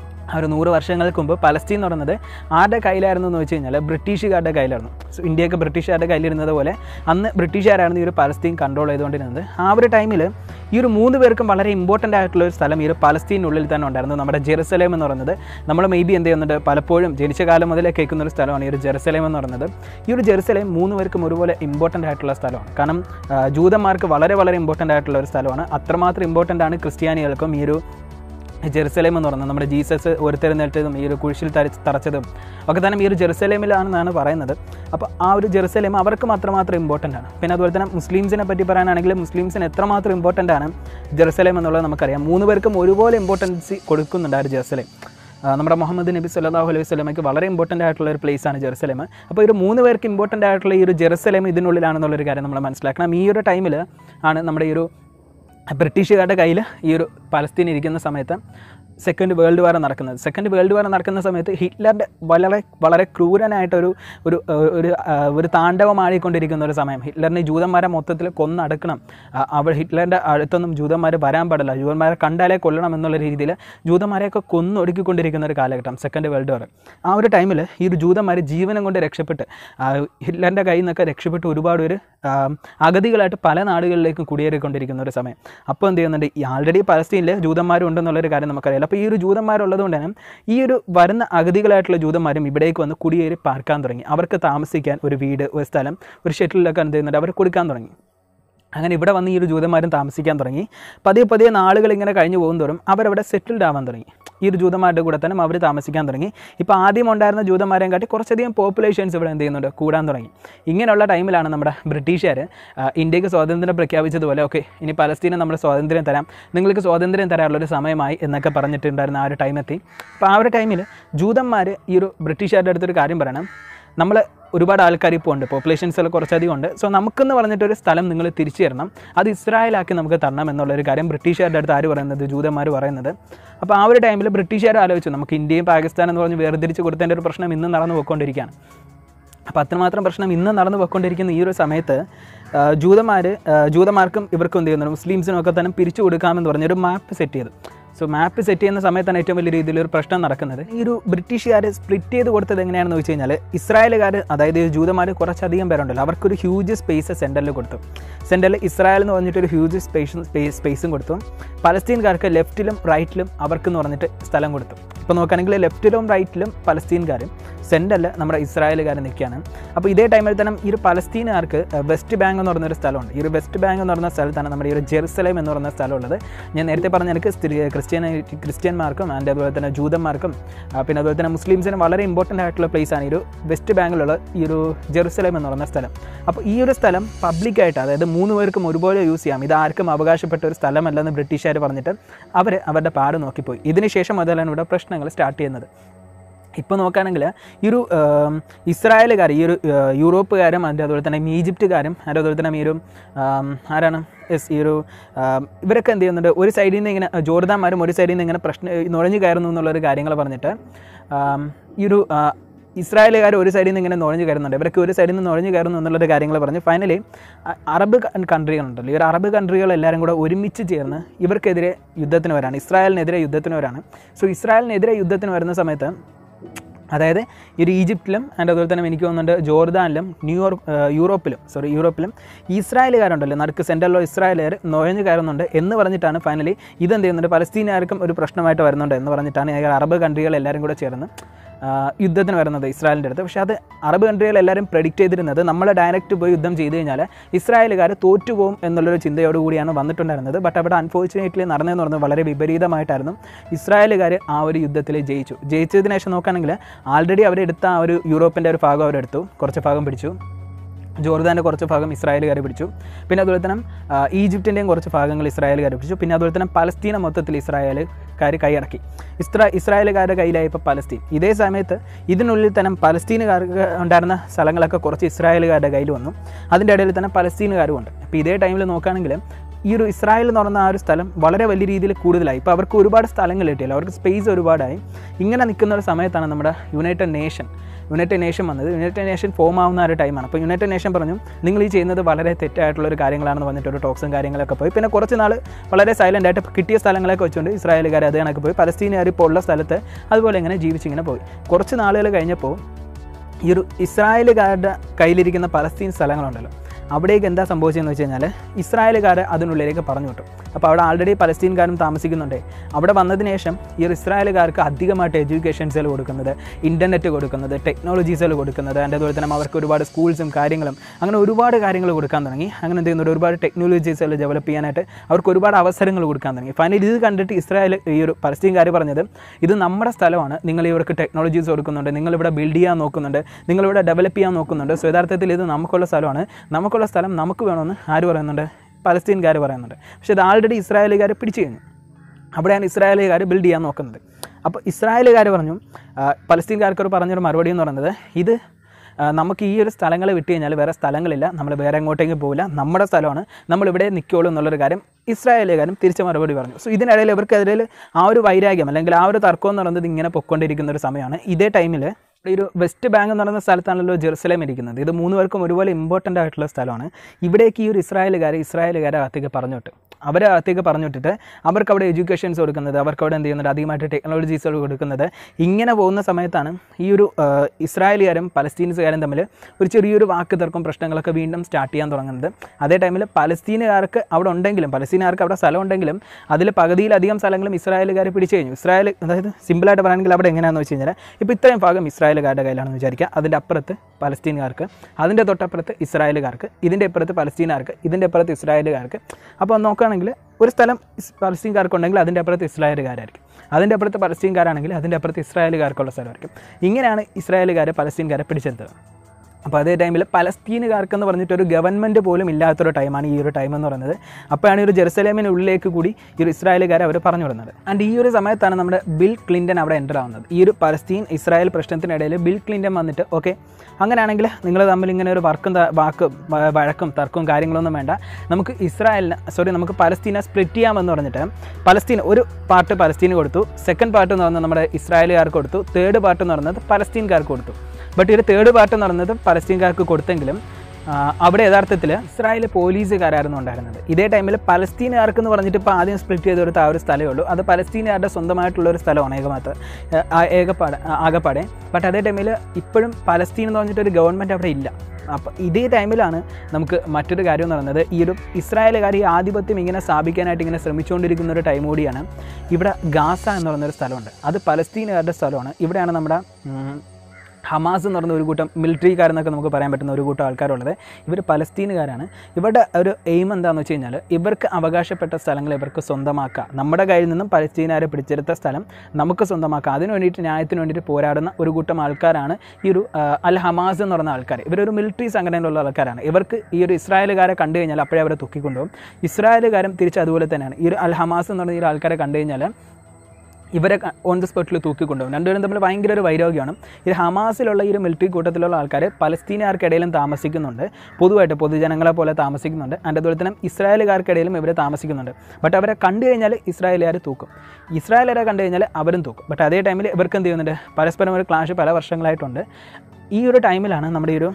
ആ ഒരു നൂറ് വർഷങ്ങൾക്ക് മുമ്പ് പലസ്തീൻ എന്ന് പറയുന്നത് ആരുടെ കയ്യിലായിരുന്നു എന്ന് വെച്ച് കഴിഞ്ഞാൽ ബ്രിട്ടീഷുകാരുടെ കയ്യിലായിരുന്നു സോ ഇന്ത്യയൊക്കെ ബ്രിട്ടീഷുകാരുടെ കയ്യിലിരുന്നത് പോലെ അന്ന് ബ്രിട്ടീഷുകാരായിരുന്നു ഈ ഒരു പലസ്തീൻ കൺട്രോൾ ചെയ്തുകൊണ്ടിരുന്നത് ആ ഒരു ടൈമിൽ ഈ ഒരു മൂന്ന് പേർക്കും വളരെ ഇമ്പോർട്ടൻ്റ് ആയിട്ടുള്ള ഒരു സ്ഥലം ഈ ഒരു പലസ്തീനുള്ളിൽ തന്നെ ഉണ്ടായിരുന്നു നമ്മുടെ ജെറുസലേം എന്ന് പറയുന്നത് നമ്മൾ മേ ബി എന്ത് ചെയ്യുന്നുണ്ട് പലപ്പോഴും ജനിച്ച കാലം മുതലേ കേൾക്കുന്ന ഒരു സ്ഥലമാണ് ഈ ഒരു ജെറുസലേം എന്ന് പറയുന്നത് ഈ ഒരു ജെറുസലേം മൂന്ന് പേർക്കും ഒരുപോലെ ഇമ്പോർട്ടൻ്റ് ആയിട്ടുള്ള സ്ഥലമാണ് കാരണം ആ, ജൂതന്മാർക്ക് വളരെ വളരെ ഇമ്പോർട്ടൻ്റ് ആയിട്ടുള്ള ഒരു സ്ഥലമാണ് അത്രമാത്രം ഇമ്പോർട്ടൻ്റ് ആണ് ക്രിസ്ത്യാനികൾക്കും ഈ ഒരു ജെറുസലേം എന്ന് പറയുന്നത് നമ്മുടെ ജീസസ് ഒരുത്തരുന്നേറ്റതും ഈ ഒരു കുരിശിൽ തര തറച്ചതും ഒക്കെ തന്നെ ഈ ഒരു ജെറുസലേമിലാണെന്നാണ് പറയുന്നത് അപ്പോൾ ആ ഒരു ജെറുസലേം അവർക്ക് മാത്രമാത്രം ഇമ്പോർട്ടൻ്റ് ആണ് പിന്നെ അതുപോലെ തന്നെ മുസ്ലിംസിനെ പറ്റി പറയാനാണെങ്കിൽ മുസ്ലിംസിന് എത്രമാത്രം ഇമ്പോർട്ടൻ്റ് ആണ് ജെറുസലേം എന്നുള്ളത് നമുക്കറിയാം മൂന്ന് പേർക്കും ഒരുപോലെ ഇമ്പോർട്ടൻസ് കൊടുക്കുന്നുണ്ട് ആ ഒരു ജെറുസലേം ആ, നമ്മുടെ മുഹമ്മദ് നബി സല്ലല്ലാഹു അലൈഹി വസല്ലമയ്ക്ക് വളരെ ഇമ്പോർട്ടൻ്റ് ആയിട്ടുള്ള ഒരു place ആണ് ജെറുസലേം അപ്പോൾ ഈ ഒരു മൂന്ന് പേർക്ക് ഇമ്പോർട്ടൻ്റ് ആയിട്ടുള്ള ഈ ഒരു ജെറുസലേം ഇതിനുള്ളിലാണെന്നുള്ളൊരു കാര്യം നമ്മൾ മനസ്സിലാക്കണം ഈ ഒരു ടൈമിൽ ആണ് നമ്മുടെ ഈ ഒരു ബ്രിട്ടീഷുകാരുടെ കയ്യിൽ ഈ ഒരു പലസ്തീൻ ഇരിക്കുന്ന സമയത്ത് സെക്കൻഡ് വേൾഡ് വാർ നടക്കുന്നത് സെക്കൻഡ് വേൾഡ് വാർ നടക്കുന്ന സമയത്ത് ഹിറ്റ്ലറുടെ വളരെ വളരെ ക്രൂരനായിട്ടൊരു ഒരു ഏഹ്, ഒരു ആ, ഒരു താണ്ഡവമാടിക്കൊണ്ടിരിക്കുന്ന ഒരു സമയം ഹിറ്റ്ലറിനെ ജൂതന്മാരെ മൊത്തത്തിൽ കൊന്നടക്കണം ആ, അവർ ഹിറ്റ്ലറിൻ്റെ അടുത്തൊന്നും ജൂതന്മാർ വരാൻ പാടില്ല ജൂതന്മാരെ കണ്ടാലേ കൊല്ലണം എന്നുള്ള രീതിയിൽ ജൂതന്മാരെയൊക്കെ കൊന്നൊടുക്കിക്കൊണ്ടിരിക്കുന്ന ഒരു കാലഘട്ടം സെക്കൻഡ് വേൾഡ് വാർ ആ ഒരു ടൈമിൽ ഈ ഒരു ജൂതന്മാർ ജീവനം കൊണ്ട് രക്ഷപ്പെട്ട് ആ, ഹിറ്റ്ലറിൻ്റെ കയ്യിൽ നിന്നൊക്കെ രക്ഷപ്പെട്ട് ഒരുപാട് പേര് ആ, അഗതികളായിട്ട് പല നാടുകളിലേക്കും കുടിയേറിക്കൊണ്ടിരിക്കുന്ന ഒരു സമയം അപ്പോൾ എന്ത് ചെയ്യുന്നുണ്ട് ഈ ആൾറെഡി പലസ്തീനിൽ ജൂതന്മാരും ഉണ്ടെന്നുള്ളൊരു കാര്യം നമുക്കറിയാം അപ്പോൾ ഈ ഒരു ജൂതന്മാരുള്ളത് കൊണ്ട് തന്നെ ഈ ഒരു വരുന്ന അഗതികളായിട്ടുള്ള ജൂതന്മാരും ഇവിടേക്ക് വന്ന് കുടിയേറി പാർക്കാൻ തുടങ്ങി അവർക്ക് താമസിക്കാൻ ഒരു വീട് ഒരു സ്ഥലം ഒരു ഷെറ്റിലൊക്കെ എന്ത് ചെയ്യുന്നുണ്ട് അവർ കൊടുക്കാൻ തുടങ്ങി അങ്ങനെ ഇവിടെ വന്ന് ഈ ഒരു ജൂതന്മാരും താമസിക്കാൻ തുടങ്ങി പതിയെ പതിയെ നാളുകൾ ഇങ്ങനെ കഴിഞ്ഞു പോകും തോറും അവരവിടെ സെറ്റിൽഡ് ആവാൻ തുടങ്ങി ഈ ഒരു ജൂതന്മാരുടെ കൂടെ തന്നെ അവർ താമസിക്കാൻ തുടങ്ങി ഇപ്പോൾ ആദ്യം ഉണ്ടായിരുന്ന ജൂതന്മാരെയും കാട്ടി കുറച്ചധികം പോപ്പുലേഷൻസ് ഇവിടെ എന്ത് ചെയ്യുന്നുണ്ട് കൂടാൻ തുടങ്ങി ഇങ്ങനെയുള്ള ടൈമിലാണ് നമ്മുടെ ബ്രിട്ടീഷുകാർ ഇന്ത്യക്ക് സ്വാതന്ത്ര്യം പ്രഖ്യാപിച്ചതുപോലെ ഓക്കെ ഇനി പലസ്തീനെ നമ്മൾ സ്വാതന്ത്ര്യം തരാം നിങ്ങൾക്ക് സ്വാതന്ത്ര്യം തരാനുള്ള ഒരു സമയമായി എന്നൊക്കെ പറഞ്ഞിട്ടുണ്ടായിരുന്ന ആ ഒരു ടൈമെത്തി അപ്പോൾ ആ ഒരു ടൈമിൽ ജൂതന്മാർ ഈ ഒരു ബ്രിട്ടീഷുകാരുടെ അടുത്തൊരു കാര്യം പറയണം നമ്മൾ ഒരുപാട് ആൾക്കാർ ഇപ്പോൾ ഉണ്ട് പോപ്പുലേഷൻസ് എല്ലാം കുറച്ചധികം ഉണ്ട് സോ നമുക്കെന്ന് പറഞ്ഞിട്ടൊരു സ്ഥലം നിങ്ങൾ തിരിച്ചു തരണം അത് ഇസ്രായേലാക്കി നമുക്ക് തരണം എന്നുള്ളൊരു കാര്യം ബ്രിട്ടീഷുകാരുടെ അടുത്ത് ആര് പറയുന്നത് ജൂതന്മാർ പറയുന്നത് അപ്പോൾ ആ ഒരു ടൈമിൽ ബ്രിട്ടീഷുകാർ ആലോചിച്ചു നമുക്ക് ഇന്ത്യയും പാകിസ്ഥാനും എന്ന് പറഞ്ഞ് വേർതിരിച്ച് കൊടുത്തതിൻ്റെ ഒരു പ്രശ്നം ഇന്ന് നടന്നു പോയിക്കൊണ്ടിരിക്കുകയാണ് അപ്പോൾ അത്രമാത്രം പ്രശ്നം ഇന്ന് നടന്നു പോയിക്കൊണ്ടിരിക്കുന്ന ഈ ഒരു സമയത്ത് ജൂതന്മാർ ജൂതന്മാർക്കും ഇവർക്കും എന്ത് ചെയ്യുന്നു മുസ്ലിംസിനും ഒക്കെ തന്നെ പിരിച്ചു കൊടുക്കാമെന്ന് പറഞ്ഞൊരു മാപ്പ് സെറ്റ് ചെയ്തു സോ മാപ്പ് സെറ്റ് ചെയ്യുന്ന സമയത്താണ് ഏറ്റവും വലിയ രീതിയിൽ ഒരു പ്രശ്നം നടക്കുന്നത് ഈ ഒരു ബ്രിട്ടീഷുകാർ സ്പ്ലിറ്റ് ചെയ്ത് കൊടുത്തത് എങ്ങനെയാണെന്ന് വെച്ച് കഴിഞ്ഞാൽ ഇസ്രായേലുകാർ അതായത് ഈ ജൂതന്മാർ കുറച്ചധികം പേരുണ്ടല്ലോ അവർക്കൊരു ഹ്യൂജ് സ്പേസ് സെൻറ്ററിൽ കൊടുത്തു സെൻറ്ററിൽ ഇസ്രായേൽ എന്ന് പറഞ്ഞിട്ടൊരു ഹ്യൂജ് സ്പേസും സ്പേസും കൊടുത്തു പലസ്തീൻകാർക്ക് ലെഫ്റ്റിലും റൈറ്റിലും അവർക്കെന്ന് പറഞ്ഞിട്ട് സ്ഥലം കൊടുത്തു ഇപ്പോൾ നോക്കുകയാണെങ്കിൽ ലെഫ്റ്റിലും റൈറ്റിലും പലസ്തീൻകാരും സെൻറ്ററിൽ നമ്മുടെ ഇസ്രായേലുകാർ നിൽക്കുകയാണ് അപ്പോൾ ഇതേ ടൈമിൽ തന്നെ ഈ ഒരു പലസ്തീനുകാർക്ക് വെസ്റ്റ് ബാങ്ക് എന്ന് പറയുന്ന ഒരു സ്ഥലമുണ്ട് ഈ ഒരു വെസ്റ്റ് ബാങ്ക് എന്ന് പറയുന്ന സ്ഥലത്താണ് നമ്മുടെ ഈ ഒരു ജെറുസലേം എന്ന് പറയുന്ന സ്ഥലമുള്ളത് ഞാൻ നേരത്തെ പറഞ്ഞ എനിക്ക് സ്ത്രീ ക്രിസ്ത്യൻ ക്രിസ്ത്യന്മാർക്കും ആൻഡ് അതുപോലെ തന്നെ ജൂതന്മാർക്കും ആ, പിന്നെ അതുപോലെ തന്നെ മുസ്ലിംസിനും വളരെ ഇമ്പോർട്ടൻ്റ് ആയിട്ടുള്ള place ആണ് ഈ ഒരു വെസ്റ്റ് ബാങ്കിലുള്ള ഈ ഒരു ജെറുസലേം എന്ന് പറയുന്ന സ്ഥലം അപ്പോൾ ഈ ഒരു സ്ഥലം പബ്ലിക്കായിട്ട് അതായത് മൂന്ന് പേർക്കും ഒരുപോലെ യൂസ് ചെയ്യാം ഇത് ആർക്കും അവകാശപ്പെട്ട ഒരു സ്ഥലമല്ലെന്ന് ബ്രിട്ടീഷുകാർ പറഞ്ഞിട്ട് അവർ അവരുടെ പാട് നോക്കിപ്പോയി ഇതിന് ശേഷം മുതലാണ് ഇവിടെ പ്രശ്നങ്ങൾ സ്റ്റാർട്ട് ചെയ്യുന്നത് ഇപ്പോൾ നോക്കുകയാണെങ്കിൽ ഈ ഒരു ആം, ഇസ്രായേലുകാർ ഈ ഒരു ആ, യൂറോപ്പുകാരും അതിൻ്റെ അതുപോലെ തന്നെ ഈജിപ്തുകാരും അതിൻ്റെ അതുപോലെ തന്നെ ഈ ഒരു ആം, ആരാണ് യെസ് ഈ ഒരു ആം, ഇവരൊക്കെ എന്ത് ചെയ്യുന്നുണ്ട് ഒരു സൈഡിൽ നിന്ന് ഇങ്ങനെ ജോർദാന്മാരും ഒരു സൈഡിൽ നിന്ന് ഇങ്ങനെ പ്രശ്നം നുഴഞ്ഞു കയറുന്നു എന്നുള്ളൊരു കാര്യങ്ങൾ പറഞ്ഞിട്ട് ആം, ഈ ഒരു ആ, ഇസ്രായേലുകാർ ഒരു സൈഡിൽ നിന്ന് ഇങ്ങനെ നുഴഞ്ഞു കയറുന്നുണ്ട് ഇവർക്ക് ഒരു സൈഡിൽ നിന്ന് നുഴഞ്ഞു കയറുന്നു എന്നുള്ളൊരു കാര്യങ്ങൾ പറഞ്ഞ് ഫൈനലി അറബ് കൺട്രികളുണ്ടല്ലോ ഈ ഒരു അറബ് കൺട്രികൾ എല്ലാവരും കൂടെ ഒരുമിച്ച് ചേർന്ന് ഇവർക്കെതിരെ യുദ്ധത്തിന് വരാണ് ഇസ്രായേലിനെതിരെ യുദ്ധത്തിന് വരാണ് സോ ഇസ്രായേലിനെതിരെ യുദ്ധത്തിന് വരുന്ന സമയത്ത് അതായത് ഈ ഒരു ഈജിപ്തിലും ആൻഡ് അതുപോലെ തന്നെ എനിക്ക് തോന്നുന്നുണ്ട് ജോർദാനിലും ന്യൂയോർക്ക് ഏഹ് യൂറോപ്പിലും സോറി യൂറോപ്പിലും ഇസ്രായേലുകാരുണ്ടല്ലോ നടുക്ക് സെൻട്രലോ ഇസ്രായേലുകാർ നുഴഞ്ഞു കയറുന്നുണ്ട് എന്ന് പറഞ്ഞിട്ടാണ് ഫൈനലി ഇതെന്ത് ചെയ്യുന്നുണ്ട് പലസ്തീനുകാർക്കും ഒരു പ്രശ്നമായിട്ട് വരുന്നുണ്ട് എന്ന് പറഞ്ഞിട്ടാണ് ഈ അറബ് കൺട്രികൾ എല്ലാവരും കൂടെ ചേർന്ന് ആ, യുദ്ധത്തിന് വരുന്നത് ഇസ്രായേലിൻ്റെ അടുത്ത് പക്ഷേ അത് അറബ് കൺട്രികൾ എല്ലാവരും പ്രഡിക്റ്റ് ചെയ്തിരുന്നത് നമ്മൾ ഡയറക്റ്റ് പോയി യുദ്ധം ചെയ്ത് കഴിഞ്ഞാൽ ഇസ്രായേലുകാർ തോറ്റുപോകും എന്നുള്ളൊരു ചിന്തയോട് കൂടിയാണ് വന്നിട്ടുണ്ടായിരുന്നത് ബട്ട് അവിടെ അൺഫോർച്ചുനേറ്റ്ലി നടന്നതെന്ന് പറഞ്ഞത് വളരെ വിപരീതമായിട്ടായിരുന്നു ഇസ്രായേലുകാർ ആ ഒരു യുദ്ധത്തിൽ ജയിച്ചു ജയിച്ചതിന് ശേഷം നോക്കുകയാണെങ്കിൽ ആൾറെഡി അവരെടുത്ത ആ ഒരു യൂറോപ്പിൻ്റെ ഒരു ഭാഗം അവരെടുത്തു കുറച്ച് ഭാഗം പിടിച്ചു ജോർദാൻ്റെ കുറച്ച് ഭാഗം ഇസ്രായേലുകാർ പിടിച്ചു പിന്നെ അതുപോലെ തന്നെ ആ, ഈജിപ്തിൻ്റെയും കുറച്ച് ഭാഗങ്ങൾ ഇസ്രായേലുകാർ പിടിച്ചു പിന്നെ അതുപോലെ തന്നെ പലസ്തീന മൊത്തത്തിൽ ഇസ്രായേലുകാർ കൈയടക്കി ഇസ്രാ ഇസ്രായേലുകാരുടെ കയ്യിലായി ഇപ്പോൾ പലസ്തീൻ ഇതേ സമയത്ത് ഇതിനുള്ളിൽ തന്നെ പലസ്തീനുകാർക്ക് ഉണ്ടായിരുന്ന സ്ഥലങ്ങളൊക്കെ കുറച്ച് ഇസ്രായേലുകാരുടെ കയ്യിൽ വന്നു അതിൻ്റെ ഇടയിൽ തന്നെ പലസ്തീനുകാരും ഉണ്ട് അപ്പോൾ ഇതേ ടൈമിൽ നോക്കുകയാണെങ്കിൽ ഈ ഒരു ഇസ്രായേൽ എന്ന് പറയുന്ന ആ ഒരു സ്ഥലം വളരെ വലിയ രീതിയിൽ കൂടുതലായി ഇപ്പോൾ അവർക്ക് ഒരുപാട് സ്ഥലങ്ങൾ കിട്ടിയല്ലോ അവർക്ക് സ്പേസ് ഒരുപാടായി ഇങ്ങനെ നിൽക്കുന്ന ഒരു സമയത്താണ് നമ്മുടെ യുണൈറ്റഡ് നേഷൻ യുണൈറ്റഡ് നേഷൻ വന്നത് യുണൈറ്റഡ് നേഷൻ ഫോം ആവുന്ന ആ ഒരു ടൈമാണ് അപ്പോൾ യുണൈറ്റഡ് നേഷൻ പറഞ്ഞു നിങ്ങൾ ഈ ചെയ്യുന്നത് വളരെ തെറ്റായിട്ടുള്ള ഒരു കാര്യങ്ങളാണെന്ന് പറഞ്ഞിട്ട് ഒരു ടോക്സും കാര്യങ്ങളൊക്കെ പോയി പിന്നെ കുറച്ച് നാൾ വളരെ സൈലൻ്റ് ആയിട്ട് കിട്ടിയ സ്ഥലങ്ങളൊക്കെ വെച്ചുകൊണ്ട് ഇസ്രായേലുകാർ അത് കണക്ക് പോയി പലസ്തീനുകാർ ഇപ്പോൾ ഉള്ള സ്ഥലത്ത് അതുപോലെ ഇങ്ങനെ ജീവിച്ചിങ്ങനെ പോയി കുറച്ച് നാളുകൾ കഴിഞ്ഞപ്പോൾ ഈ ഒരു ഇസ്രായേലുകാരുടെ കയ്യിലിരിക്കുന്ന പലസ്തീൻ സ്ഥലങ്ങളുണ്ടല്ലോ അവിടേക്ക് എന്താ സംഭവിച്ചതെന്ന് വെച്ച് കഴിഞ്ഞാൽ ഇസ്രായേലുകാരെ അതിനുള്ളിലേക്ക് പറഞ്ഞു വിട്ടു അപ്പോൾ അവിടെ ആൾറെഡി പലസ്തീൻകാരും താമസിക്കുന്നുണ്ട് അവിടെ വന്നതിന് ശേഷം ഈ ഒരു ഇസ്രായേലുകാർക്ക് അധികമായിട്ട് എഡ്യൂക്കേഷൻസുകൾ കൊടുക്കുന്നത് ഇൻ്റർനെറ്റ് കൊടുക്കുന്നത് ടെക്നോളജീസുകൾ കൊടുക്കുന്നത് അതിൻ്റെ അതുപോലെ തന്നെ അവർക്ക് ഒരുപാട് സ്കൂൾസും കാര്യങ്ങളും അങ്ങനെ ഒരുപാട് കാര്യങ്ങൾ കൊടുക്കാൻ തുടങ്ങി അങ്ങനെ എന്ത് ചെയ്യുന്നുണ്ട് ഒരുപാട് ടെക്നോളജീസുകൾ ഡെവലപ്പ് ചെയ്യാനായിട്ട് അവർക്ക് ഒരുപാട് അവസരങ്ങൾ കൊടുക്കാൻ തുടങ്ങി ഫൈനലി ഇത് കണ്ടിട്ട് ഇസ്രായേൽ ഈ ഒരു പലസ്തീൻകാർ പറഞ്ഞത് ഇത് നമ്മുടെ സ്ഥലമാണ് നിങ്ങൾ ഇവർക്ക് ടെക്നോളജീസ് കൊടുക്കുന്നുണ്ട് നിങ്ങളിവിടെ ബിൽഡ് ചെയ്യാൻ നോക്കുന്നുണ്ട് നിങ്ങളിവിടെ ഡെവലപ്പ് ചെയ്യാൻ നോക്കുന്നുണ്ട് സോ യഥാർത്ഥത്തിൽ ഇത് നമുക്കുള്ള സ്ഥലമാണ് നമുക്കുള്ള സ്ഥലം നമുക്ക് വേണമെന്ന് ആര് പറയുന്നുണ്ട് പലസ്തീൻകാർ പറയുന്നുണ്ട് പക്ഷേ ഇത് ആൾറെഡി ഇസ്രായേലുകാർ പിടിച്ചു കഴിഞ്ഞു അവിടെയാണ് ഇസ്രായേലുകാർ ബിൽഡ് ചെയ്യാൻ നോക്കുന്നത് അപ്പോൾ ഇസ്രായേലുകാർ പറഞ്ഞു ആ, പലസ്തീൻകാർക്കൊരു പറഞ്ഞൊരു മറുപടി എന്ന് പറയുന്നത് ഇത് ആ, നമുക്ക് ഈ ഒരു സ്ഥലങ്ങൾ വിട്ട് കഴിഞ്ഞാൽ വേറെ സ്ഥലങ്ങളില്ല നമ്മൾ വേറെ എങ്ങോട്ടേക്കും പോകില്ല നമ്മുടെ സ്ഥലമാണ് നമ്മളിവിടെ നിൽക്കുള്ളൂ എന്നുള്ളൊരു കാര്യം ഇസ്രായേലുകാരും തിരിച്ച മറുപടി പറഞ്ഞു സോ ഇതിനിടയിൽ ഇവർക്കെതിരെ ആ ഒരു വൈരാഗ്യം അല്ലെങ്കിൽ ആ ഒരു തർക്കം എന്ന് പറയുന്നത് ഇങ്ങനെ പൊയ്ക്കൊണ്ടിരിക്കുന്ന ഒരു സമയമാണ് ഇതേ ടൈമിൽ ഈ ഒരു വെസ്റ്റ് ബാങ്ക് എന്ന് പറയുന്ന സ്ഥലത്താണല്ലോ ജെറുസലേം ഇരിക്കുന്നത് ഇത് മൂന്ന് പേർക്കും ഒരുപോലെ ഇമ്പോർട്ടൻ്റ് ആയിട്ടുള്ള സ്ഥലമാണ് ഇവിടേക്ക് ഈ ഒരു ഇസ്രായേലുകാർ ഇസ്രായേലുകാരെ അകത്തേക്ക് പറഞ്ഞു വിട്ടു അവരെ അകത്തേക്ക് പറഞ്ഞു വിട്ടിട്ട് അവർക്ക് അവിടെ എഡ്യൂക്കേഷൻസ് കൊടുക്കുന്നത് അവർക്ക് അവിടെ എന്ത് ചെയ്യുന്നുണ്ട് അധികമായിട്ട് ടെക്നോളജീസുകൾ കൊടുക്കുന്നത് ഇങ്ങനെ പോകുന്ന സമയത്താണ് ഈ ഒരു ആ, ഇസ്രായേലുകാരും പലസ്തീൻസുകാരും തമ്മിൽ ഒരു ചെറിയൊരു വാക്ക് തർക്കം പ്രശ്നങ്ങളൊക്കെ വീണ്ടും സ്റ്റാർട്ട് ചെയ്യാൻ തുടങ്ങുന്നത് അതേ ടൈമിൽ പലസ്തീനുകാർക്ക് അവിടെ ഉണ്ടെങ്കിലും പലസ്തീനുകാർക്ക് അവിടെ സ്ഥലം ഉണ്ടെങ്കിലും അതിൽ പകുതിയിലധികം സ്ഥലങ്ങളും ഇസ്രായേലുകാർ പിടിച്ചു കഴിഞ്ഞു ഇസ്രായേൽ അതായത് സിമ്പിളായിട്ട് പറയുകയാണെങ്കിൽ അവിടെ എങ്ങനെയാണെന്ന് വെച്ച് കഴിഞ്ഞാൽ ഇപ്പോൾ ഇത്രയും ഭാഗം ഇസ്രായേലുകാരുടെ കയ്യിലാണെന്ന് വിചാരിക്കുക അതിൻ്റെ അപ്പുറത്ത് പലസ്തീനുകാർക്ക് അതിൻ്റെ തൊട്ടപ്പുറത്ത് ഇസ്രായേലുകാർക്ക് ഇതിൻ്റെ ഇപ്പുറത്ത് പലസ്തീനുകാർക്ക് ഇതിൻ്റെ ഇപ്പുറത്ത് ഇസ്രായേലുകാർക്ക് അപ്പോൾ നോക്കുകയാണെങ്കിൽ ഒരു സ്ഥലം ഇസ് പലസ്തീൻകാർക്കുണ്ടെങ്കിൽ അതിൻ്റെ അപ്പുറത്ത് ഇസ്രായേലുകാരായിരിക്കും അതിൻ്റെ അപ്പുറത്ത് പലസ്തീൻകാരാണെങ്കിൽ അതിൻ്റെ അപ്പുറത്ത് ഇസ്രായേലുകാർക്കുള്ള സ്ഥലമായിരിക്കും ഇങ്ങനെയാണ് ഇസ്രായേലുകാരെ പലസ്തീൻകാരെ പിടിച്ചെടുത്തത് അപ്പോൾ അതേ ടൈമിൽ പലസ്തീനുകാർക്ക് എന്ന് പറഞ്ഞിട്ട് ഒരു ഗവൺമെൻറ് പോലും ഇല്ലാത്തൊരു ടൈമാണ് ഈ ഒരു ടൈം എന്ന് പറയുന്നത് അപ്പോഴാണ് ഈ ഒരു ജെറുസലേമിന് ഉള്ളിലേക്ക് കൂടി ഈ ഒരു ഇസ്രായേലുകാരെ അവർ പറഞ്ഞു വിടുന്നത് ആൻഡ് ഈ ഒരു സമയത്താണ് നമ്മുടെ ബിൽ ക്ലിൻറ്റൺ അവിടെ എൻ്റർ ആവുന്നത് ഈ ഒരു പലസ്തീൻ ഇസ്രായേൽ പ്രശ്നത്തിനിടയിൽ ബിൽ ക്ലിൻറ്റൺ വന്നിട്ട് ഓക്കെ അങ്ങനെയാണെങ്കിൽ നിങ്ങൾ തമ്മിൽ ഇങ്ങനെ ഒരു വർക്കും ത- വാക്കും വ- വഴക്കും തർക്കവും കാര്യങ്ങളൊന്നും വേണ്ട നമുക്ക് ഇസ്രായേലിന് സോറി നമുക്ക് പലസ്തീനെ സ്പ്ലിറ്റ് ചെയ്യാമെന്ന് പറഞ്ഞിട്ട് പലസ്തീൻ ഒരു പാർട്ട് പലസ്തീന് കൊടുത്തു സെക്കൻഡ് പാർട്ട് എന്ന് പറയുന്നത് നമ്മുടെ ഇസ്രായേലുകാർക്ക് കൊടുത്തു തേർഡ് പാർട്ട് എന്ന് പറയുന്നത് പലസ്തീൻകാർക്ക് കൊടുത്തു ബട്ട് ഈ തേർഡ് പാർട്ട് എന്ന് പറയുന്നത് പലസ്തീൻകാർക്ക് കൊടുത്തെങ്കിലും ആ, അവിടെ യഥാർത്ഥത്തിൽ ഇസ്രായേൽ പോലീസുകാരായിരുന്നു ഉണ്ടായിരുന്നത് ഇതേ ടൈമിൽ പലസ്തീനുകാർക്ക് എന്ന് പറഞ്ഞിട്ട് ഇപ്പോൾ ആദ്യം സ്പ്ലിറ്റ് ചെയ്ത ഒരു ആ ഒരു സ്ഥലമേ ഉള്ളൂ അത് പലസ്തീനുകാരുടെ സ്വന്തമായിട്ടുള്ള ഒരു സ്ഥലമാണ് ഏകമാത്ര ഏകപ്പാടെ ആകപ്പാടെ ബട്ട് അതേ ടൈമിൽ ഇപ്പോഴും പലസ്തീൻ എന്ന് പറഞ്ഞിട്ട് ഒരു ഗവൺമെൻറ് അവിടെ ഇല്ല അപ്പോൾ ഇതേ ടൈമിലാണ് നമുക്ക് മറ്റൊരു കാര്യം എന്ന് പറയുന്നത് ഈ ഒരു ഇസ്രായേലുകാർ ഈ ആധിപത്യം ഇങ്ങനെ സ്ഥാപിക്കാനായിട്ട് ഇങ്ങനെ ശ്രമിച്ചുകൊണ്ടിരിക്കുന്ന ഒരു ടൈം കൂടിയാണ് ഇവിടെ ഗാസ എന്ന് പറയുന്നൊരു സ്ഥലമുണ്ട് അത് പലസ്തീനുകാരുടെ സ്ഥലമാണ് ഇവിടെയാണ് നമ്മുടെ ഉം, ഹമാസ് എന്ന് പറയുന്ന ഒരു കൂട്ടം മിലിറ്ററിക്കാരെന്നൊക്കെ നമുക്ക് പറയാൻ പറ്റുന്ന ഒരു കൂട്ടം ആൾക്കാരുള്ളത് ഇവർ പലസ്തീനുകാരാണ് ഇവരുടെ ഒരു എയിം എന്താണെന്ന് വെച്ച് കഴിഞ്ഞാൽ ഇവർക്ക് അവകാശപ്പെട്ട സ്ഥലങ്ങൾ ഇവർക്ക് സ്വന്തമാക്കുക നമ്മുടെ കയ്യിൽ നിന്നും പലസ്തീനുകാരെ പിടിച്ചെടുത്ത സ്ഥലം നമുക്ക് സ്വന്തമാക്കുക അതിന് വേണ്ടിയിട്ട് ന്യായത്തിന് വേണ്ടിയിട്ട് പോരാടുന്ന ഒരു കൂട്ടം ആൾക്കാരാണ് ഈ ഒരു ആ, അൽ ഹമാസ് എന്ന് പറയുന്ന ആൾക്കാർ ഇവരൊരു മിലിറ്ററി സംഘടനയിലുള്ള ആൾക്കാരാണ് ഇവർക്ക് ഈ ഒരു ഇസ്രായേലുകാരെ കണ്ടു കഴിഞ്ഞാൽ അപ്പോഴേ അവരെ തൂക്കിക്കൊണ്ടുപോകും ഇസ്രായേലുകാരും തിരിച്ച് അതുപോലെ തന്നെയാണ് ഈ ഒരു അൽ ഹമാസ് എന്ന് പറയുന്ന ഈ ഒരു ആൾക്കാരെ കണ്ടു കഴിഞ്ഞാൽ ഇവരെ ഓൺ ദ സ്പോട്ടിൽ തൂക്കിക്കൊണ്ടുപോകും രണ്ടുപേരും തമ്മിൽ ഭയങ്കര ഒരു വൈരോഗ്യമാണ് ഇത് ഹമാസിലുള്ള ഈ ഒരു മിലിറ്ററി കൂട്ടത്തിലുള്ള ആൾക്കാർ പലസ്തീനുകാർക്കിടയിലും താമസിക്കുന്നുണ്ട് പൊതുവായിട്ട് പൊതുജനങ്ങളെ പോലെ താമസിക്കുന്നുണ്ട് അതിൻ്റെ അതുപോലെ തന്നെ ഇസ്രായേലുകാർക്കിടയിലും ഇവർ താമസിക്കുന്നുണ്ട് ബട്ട് അവരെ കണ്ടു കഴിഞ്ഞാൽ ഇസ്രായേലുകാർ തൂക്കും ഇസ്രായേലരെ കണ്ടു കഴിഞ്ഞാൽ അവരും തൂക്കും ബട്ട് അതേ ടൈമിൽ ഇവർക്ക് എന്ത് ചെയ്യുന്നുണ്ട് പരസ്പരം ഒരു ക്ലാഷ് പല വർഷങ്ങളായിട്ടുണ്ട് ഈ ഒരു ടൈമിലാണ് നമ്മുടെ ഈ ഒരു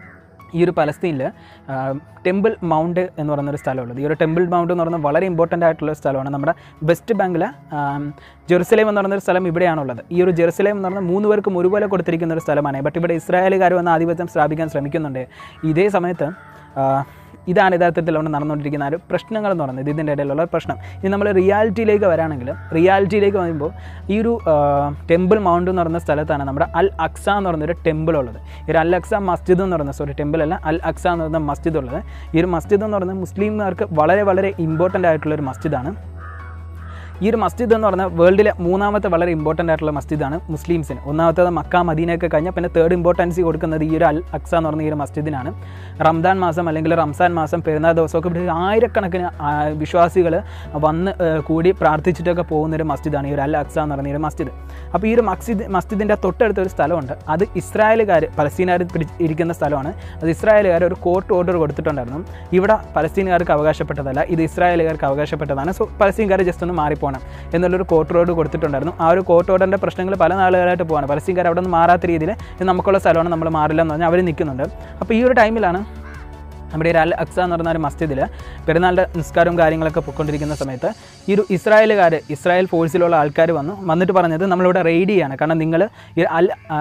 ഈ ഒരു പലസ്തീനിൽ ടെമ്പിൾ മൗണ്ട് എന്ന് പറയുന്നൊരു സ്ഥലമുള്ളത് ഈ ഒരു ടെമ്പിൾ മൗണ്ട് എന്ന് പറയുന്നത് വളരെ ഇമ്പോർട്ടൻ്റ് ആയിട്ടുള്ള ഒരു സ്ഥലമാണ് നമ്മുടെ വെസ്റ്റ് ബാങ്കിൽ ജെറുസലേം എന്ന് പറയുന്നൊരു സ്ഥലം ഇവിടെയാണുള്ളത് ഈ ഒരു ജെറുസലേം എന്ന് പറഞ്ഞാൽ മൂന്ന് പേർക്കും ഒരുപോലെ കൊടുത്തിരിക്കുന്ന ഒരു സ്ഥലമാണ് ബട്ട് ഇവിടെ ഇസ്രായേലുകാർ വന്ന് ആധിപത്യം സ്ഥാപിക്കാൻ ശ്രമിക്കുന്നുണ്ട് ഇതേ സമയത്ത് ആ, ഇതാണ് യഥാർത്ഥത്തിൽ അവിടെ നടന്നുകൊണ്ടിരിക്കുന്ന ആ ഒരു പ്രശ്നങ്ങൾ എന്ന് പറയുന്നത് ഇതിൻ്റെ ഇടയിലുള്ള ഒരു പ്രശ്നം ഇനി നമ്മൾ റിയാലിറ്റിയിലേക്ക് വരാണെങ്കിൽ റിയാലിറ്റിയിലേക്ക് വരുമ്പോൾ ഈ ഒരു ടെമ്പിൾ മൗണ്ട് എന്ന് പറയുന്ന സ്ഥലത്താണ് നമ്മുടെ അൽ അക്സ എന്ന് പറയുന്നൊരു ടെമ്പിൾ ഉള്ളത് ഈ ഒരു അൽ അക്സ മസ്ജിദ് എന്ന് പറയുന്ന സോറി ടെമ്പിൾ അല്ല അൽ അക്സ എന്ന് പറയുന്ന മസ്ജിദ് ഉള്ളത് ഈ ഒരു മസ്ജിദ് എന്ന് പറയുന്നത് മുസ്ലിംമാർക്ക് വളരെ വളരെ ഇമ്പോർട്ടൻ്റ് ആയിട്ടുള്ള ഒരു മസ്ജിദാണ് ഈ ഒരു മസ്ജിദ് എന്ന് പറഞ്ഞാൽ വേൾഡിലെ മൂന്നാമത്തെ വളരെ ഇമ്പോർട്ടൻ്റ് ആയിട്ടുള്ള മസ്ജിദാണ് മുസ്ലിംസിന് ഒന്നാമത്തേത് മക്ക മദീനയൊക്കെ കഴിഞ്ഞാൽ പിന്നെ തേർഡ് ഇമ്പോർട്ടൻസി കൊടുക്കുന്നത് ഈ ഒരു അൽ അക്സ എന്ന് പറഞ്ഞ ഈ ഒരു മസ്ജിദിനാണ് റംദാൻ മാസം അല്ലെങ്കിൽ റംസാൻ മാസം പെരുന്നാൾ ദിവസമൊക്കെ ഇവിടെ ആയിരക്കണക്കിന് വിശ്വാസികൾ വന്ന് ആ, കൂടി പ്രാർത്ഥിച്ചിട്ടൊക്കെ പോകുന്ന ഒരു മസ്ജിദാണ് ഈ ഒരു അൽ അക്സ എന്ന് പറയുന്ന ഈ ഒരു മസ്ജിദ് അപ്പോൾ ഈ ഒരു മസ്ജിദ് മസ്ജിദിൻ്റെ തൊട്ടടുത്ത ഒരു സ്ഥലമുണ്ട് അത് ഇസ്രായേലുകാർ പലസ്തീനുകാർ പിടി ഇരിക്കുന്ന സ്ഥലമാണ് അത് ഇസ്രായേലുകാർ ഒരു കോർട്ട് ഓർഡർ കൊടുത്തിട്ടുണ്ടായിരുന്നു ഇവിടെ പലസ്തീനുകാർക്ക് അവകാശപ്പെട്ടതല്ല ഇത് ഇസ്രായേലുകാർക്ക് അവകാശപ്പെട്ടതാണ് സോ പലസ്തീൻകാർ ജസ്റ്റ് ഒന്ന് മാറിപ്പോണം എന്നുള്ളൊരു കോർട്ട് ഓർഡർ കൊടുത്തിട്ടുണ്ടായിരുന്നു ആ ഒരു കോർട്ട് ഓർഡറിൻ്റെ പ്രശ്നങ്ങൾ പല നാളുകളായിട്ട് പോവാണ് പലസ്തീൻകാർ അവിടെ നിന്ന് മാറാത്ത രീതിയിൽ ഇത് നമുക്കുള്ള സ്ഥലമാണ് നമ്മൾ മാറില്ല എന്ന് പറഞ്ഞാൽ അവർ നിൽക്കുന്നുണ്ട് അപ്പോൾ ഈ ഒരു ടൈമിലാണ് നമ്മുടെ ഈ ഒരു അൽ അക്സ എന്ന് പറയുന്ന ഒരു മസ്ജിദിൽ പെരുന്നാളിൻ്റെ നിസ്കാരവും കാര്യങ്ങളൊക്കെ പൊയ്ക്കൊണ്ടിരിക്കുന്ന സമയത്ത് ഈ ഒരു ഇസ്രായേലുകാർ ഇസ്രായേൽ ഫോഴ്സിലുള്ള ആൾക്കാർ വന്നു വന്നിട്ട് പറഞ്ഞത് നമ്മളിവിടെ റെയ്ഡ് ചെയ്യാണ് കാരണം നിങ്ങൾ ഈ അൽ ആ,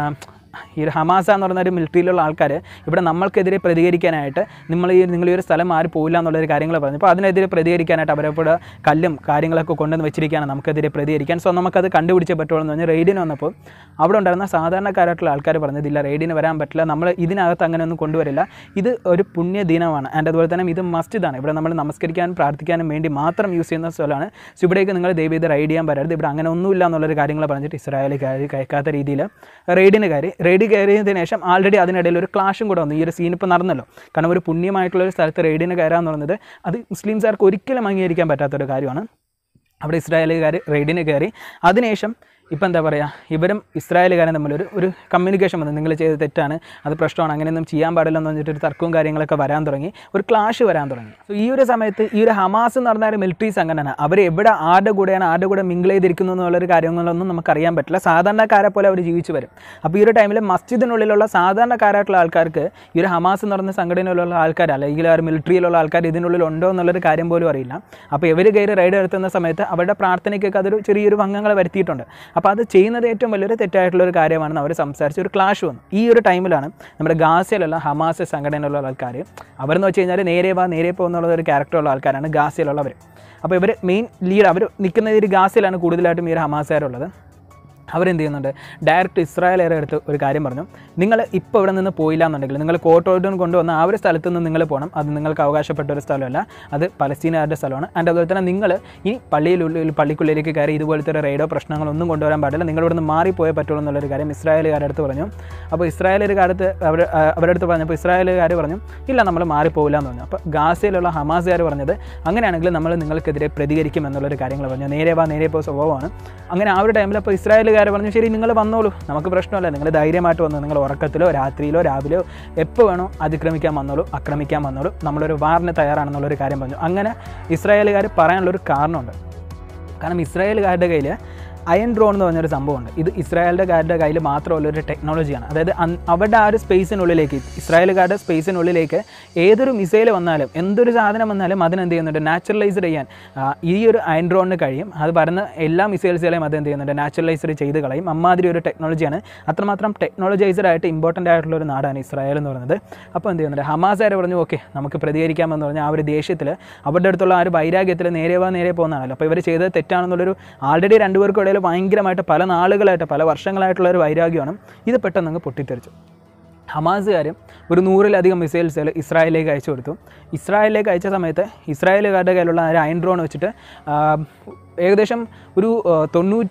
ഈ ഒരു ഹമാസ എന്ന് പറയുന്ന ഒരു മിലിറ്ററിയിലുള്ള ആൾക്കാർ ഇവിടെ നമ്മൾക്കെതിരെ പ്രതികരിക്കാനായിട്ട് നമ്മൾ ഈ നിങ്ങൾ ഈ ഒരു സ്ഥലം മാറി പോയില്ല എന്നുള്ളൊരു കാര്യങ്ങൾ പറഞ്ഞു അപ്പോൾ അതിനെതിരെ പ്രതികരിക്കാനായിട്ട് അവരെപ്പോഴും കല്ലും കാര്യങ്ങളൊക്കെ കൊണ്ടുവന്ന് വെച്ചിരിക്കുകയാണ് നമുക്കെതിരെ പ്രതികരിക്കാൻ സോ നമുക്കത് കണ്ടുപിടിച്ചേ പറ്റുള്ളൂ എന്ന് പറഞ്ഞ് റെയ്ഡിന് വന്നപ്പോൾ അവിടെ ഉണ്ടായിരുന്ന സാധാരണക്കാരായിട്ടുള്ള ആൾക്കാർ പറഞ്ഞത് ഇല്ല റെയ്ഡിന് വരാൻ പറ്റില്ല നമ്മൾ ഇതിനകത്ത് അങ്ങനെ ഒന്നും കൊണ്ടുവരില്ല ഇത് ഒരു പുണ്യ ദിനമാണ് ആൻഡ് അതുപോലെ തന്നെ ഇത് മസ്ജിദാണ് ഇവിടെ നമ്മൾ നമസ്കരിക്കാനും പ്രാർത്ഥിക്കാനും വേണ്ടി മാത്രം യൂസ് ചെയ്യുന്ന സ്ഥലമാണ് സോ ഇവിടേക്ക് നിങ്ങൾ ദയവ് ചെയ്ത് റൈഡ് ചെയ്യാൻ വരരുത് ഇവിടെ അങ്ങനെ ഒന്നുമില്ല എന്നുള്ളൊരു കാര്യങ്ങൾ പറഞ്ഞിട്ട് ഇസ്രായേലുകാർ കയക്കാത്ത രീതിയിൽ റെയ്ഡിന് കയറി റെയ്ഡ് കയറിയതിന് ശേഷം ആൾറെഡി അതിനിടയിൽ ഒരു ക്ലാഷും കൂടെ വന്നു ഈ ഒരു സീൻ ഇപ്പോൾ നടന്നല്ലോ കാരണം ഒരു പുണ്യമായിട്ടുള്ള ഒരു സ്ഥലത്ത് റെയ്ഡിന് കയറാന്ന് പറയുന്നത് അത് മുസ്ലിംസാർക്ക് ഒരിക്കലും അംഗീകരിക്കാൻ പറ്റാത്തൊരു കാര്യമാണ് അവിടെ ഇസ്രായേലുകാർ റെയ്ഡിന് കയറി അതിനുശേഷം ഇപ്പം എന്താ പറയുക ഇവരും ഇസ്രായേലുകാരും തമ്മിലൊരു ഒരു കമ്മ്യൂണിക്കേഷൻ വന്നു നിങ്ങൾ ചെയ്ത് തെറ്റാണ് അത് പ്രശ്നമാണ് അങ്ങനെയൊന്നും ചെയ്യാൻ പാടില്ലെന്ന് പറഞ്ഞിട്ട് ഒരു തർക്കവും കാര്യങ്ങളൊക്കെ വരാൻ തുടങ്ങി ഒരു ക്ലാഷ് വരാൻ തുടങ്ങി സോ ഈ ഒരു സമയത്ത് ഈ ഒരു ഹമാസ് എന്ന് പറഞ്ഞ ഒരു മിലിറ്ററി സംഘടന അവർ എവിടെ ആരുടെ കൂടെയാണ് ആരുടെ കൂടെ മിങ്കിൾ ചെയ്തിരിക്കുന്നു എന്നുള്ളൊരു കാര്യങ്ങളൊന്നും നമുക്കറിയാൻ പറ്റില്ല സാധാരണക്കാരെ പോലെ അവർ ജീവിച്ചു വരും അപ്പോൾ ഈ ഒരു ടൈമിൽ മസ്ജിദിനുള്ളിലുള്ള സാധാരണക്കാരായിട്ടുള്ള ആൾക്കാർക്ക് ഈ ഒരു ഹമാസ് എന്ന് പറയുന്ന സംഘടനയിലുള്ള ആൾക്കാർ അല്ലെങ്കിൽ ആ ഒരു മിലിറ്ററിയിലുള്ള ആൾക്കാർ ഇതിനുള്ളിൽ ഉണ്ടോ എന്നുള്ളൊരു കാര്യം പോലും അറിയില്ല അപ്പോൾ ഇവർ കയറി റൈഡ് നടത്തുന്ന സമയത്ത് അവരുടെ പ്രാർത്ഥനയ്ക്കൊക്കെ അതൊരു ചെറിയൊരു ഭംഗങ്ങൾ വരുത്തിയിട്ടുണ്ട് അപ്പോൾ അത് ചെയ്യുന്നത് ഏറ്റവും വലിയൊരു തെറ്റായിട്ടുള്ള ഒരു കാര്യമാണെന്ന് അവർ സംസാരിച്ച ഒരു ക്ലാഷ് വന്നു ഈ ഒരു ടൈമിലാണ് നമ്മുടെ ഗാസയിലുള്ള ഹമാസ് സംഘടനയിലുള്ള ആൾക്കാർ അവരെന്ന് വെച്ച് കഴിഞ്ഞാൽ നേരെ വാ നേരെ പോകുന്നുള്ള ഒരു ക്യാരക്ടറുള്ള ആൾക്കാരാണ് ഗാസയിലുള്ളവർ അപ്പോൾ ഇവർ മെയിൻ ലീഡ് അവർ നിൽക്കുന്ന ഒരു ഗാസയിലാണ് കൂടുതലായിട്ടും ഈ ഒരു ഹമാസുകാരുള്ളത് അവരെന്ത് ചെയ്യുന്നുണ്ട് ഡയറക്റ്റ് ഇസ്രായേലേറെ അടുത്ത് ഒരു കാര്യം പറഞ്ഞു നിങ്ങൾ ഇപ്പോൾ ഇവിടെ നിന്ന് പോയില്ല എന്നുണ്ടെങ്കിൽ നിങ്ങൾ കോട്ടോട്ടും കൊണ്ടുവന്ന ആ ഒരു സ്ഥലത്ത് നിന്ന് നിങ്ങൾ പോകണം അത് നിങ്ങൾക്ക് അവകാശപ്പെട്ട ഒരു സ്ഥലമല്ല അത് പലസ്തീനുകാരുടെ സ്ഥലമാണ് ആൻഡ് അതുപോലെ തന്നെ നിങ്ങൾ ഈ പള്ളിയിലുള്ളിൽ പള്ളിക്കുള്ളിലേക്ക് കയറി ഇതുപോലത്തെ ഒരു റെയ്ഡോ പ്രശ്നങ്ങളോ ഒന്നും കൊണ്ടുവരാൻ പാടില്ല നിങ്ങൾ ഇവിടെ നിന്ന് മാറിപ്പോയേ പറ്റുള്ളൂ എന്നുള്ളൊരു കാര്യം ഇസ്രായേലുകാരുടെ അടുത്ത് പറഞ്ഞു അപ്പോൾ ഇസ്രായേലുകാരടുത്ത് അവർ അവരുടെ അടുത്ത് പറഞ്ഞപ്പോൾ ഇസ്രായേലുകാർ പറഞ്ഞു ഇല്ല നമ്മൾ മാറിപ്പോകില്ല എന്ന് പറഞ്ഞു അപ്പോൾ ഗാസയിലുള്ള ഹമാസുകാർ പറഞ്ഞത് അങ്ങനെയാണെങ്കിൽ നമ്മൾ നിങ്ങൾക്കെതിരെ പ്രതികരിക്കും എന്നുള്ളൊരു കാര്യങ്ങൾ പറഞ്ഞു നേരെ വാ നേരെ പോ സ്വഭാവമാണ് അങ്ങനെ ആ ഒരു ടൈമിൽ അപ്പോൾ ഇസ്രായേലുകാർ പറഞ്ഞു ശരി നിങ്ങൾ വന്നോളൂ നമുക്ക് പ്രശ്നമല്ല നിങ്ങൾ ധൈര്യമായിട്ട് വന്നു നിങ്ങൾ ഉറക്കത്തിലോ രാത്രിയിലോ രാവിലെയോ എപ്പോൾ വേണോ അതിക്രമിക്കാൻ വന്നോളൂ ആക്രമിക്കാൻ വന്നോളൂ നമ്മളൊരു വാറിന് തയ്യാറാണെന്നുള്ളൊരു കാര്യം പറഞ്ഞു അങ്ങനെ ഇസ്രായേലുകാർ പറയാനുള്ളൊരു കാരണമുണ്ട് കാരണം ഇസ്രായേലുകാരുടെ കയ്യിൽ അയൺ ഡ്രോൺ എന്ന് പറഞ്ഞൊരു സംഭവമുണ്ട് ഇത് ഇസ്രായേലുകാരുടെ കയ്യിൽ മാത്രമുള്ള ഒരു ടെക്നോളജിയാണ് അതായത് അൻ- അവരുടെ ആ ഒരു സ്പേസിനുള്ളിലേക്ക് ഇസ്രായേലുകാരുടെ സ്പേസിനുള്ളിലേക്ക് ഏതൊരു മിസൈൽ വന്നാലും എന്തൊരു സാധനം വന്നാലും അതിനെന്ത് ചെയ്യുന്നുണ്ട് നാച്ചുറലൈസ് ചെയ്യാൻ ആ, ഈ ഒരു അയൺ ഡ്രോണിന് കഴിയും അത് പറയുന്ന എല്ലാ മിസൈൽസുകളെയും അത് എന്ത് ചെയ്യുന്നുണ്ട് നാച്ചുറലൈസ് ചെയ്ത് കളയും അമ്മാതിരി ഒരു ടെക്നോളജിയാണ് അത്രമാത്രം ടെക്നോളജൈസ്ഡ് ആയിട്ട് ഇമ്പോർട്ടൻ്റ് ആയിട്ടുള്ള ഒരു നാടാണ് ഇസ്രായേൽ എന്ന് പറയുന്നത് അപ്പോൾ എന്ത് ചെയ്യുന്നുണ്ട് ഹമാസാര് പറഞ്ഞു ഓക്കെ നമുക്ക് പ്രതികരിക്കാമെന്ന് പറഞ്ഞാൽ ആ ഒരു ദേഷ്യത്തിൽ അവരുടെ അടുത്തുള്ള ആ ഒരു വൈരാഗ്യത്തിൽ നേരെ വാ നേരെ പോകുന്നതാണല്ലോ അപ്പോൾ ഇവർ ചെയ്തത് തെറ്റാണെന്നുള്ളൊരു ആൾറെഡി രണ്ടുപേർക്കും ഇടയിൽ ഭയങ്കരമായിട്ട് പല നാളുകളായിട്ട് പല വർഷങ്ങളായിട്ടുള്ള ഒരു വൈരാഗ്യമാണ് ഇത് പെട്ടെന്ന് അങ്ങ് പൊട്ടിത്തെറിച്ചു ഹമാസുകാരും ഒരു നൂറിലധികം മിസൈൽസുകൾ ഇസ്രായേലിലേക്ക് അയച്ചു കൊടുത്തു ഇസ്രായേലിലേക്ക് അയച്ച സമയത്ത് ഇസ്രായേലുകാരുടെ കയ്യിലുള്ള ഒരു അയൺ ഡ്രോൺ വെച്ചിട്ട് ആ, ഏകദേശം ഒരു ആ, തൊണ്ണൂറ്റി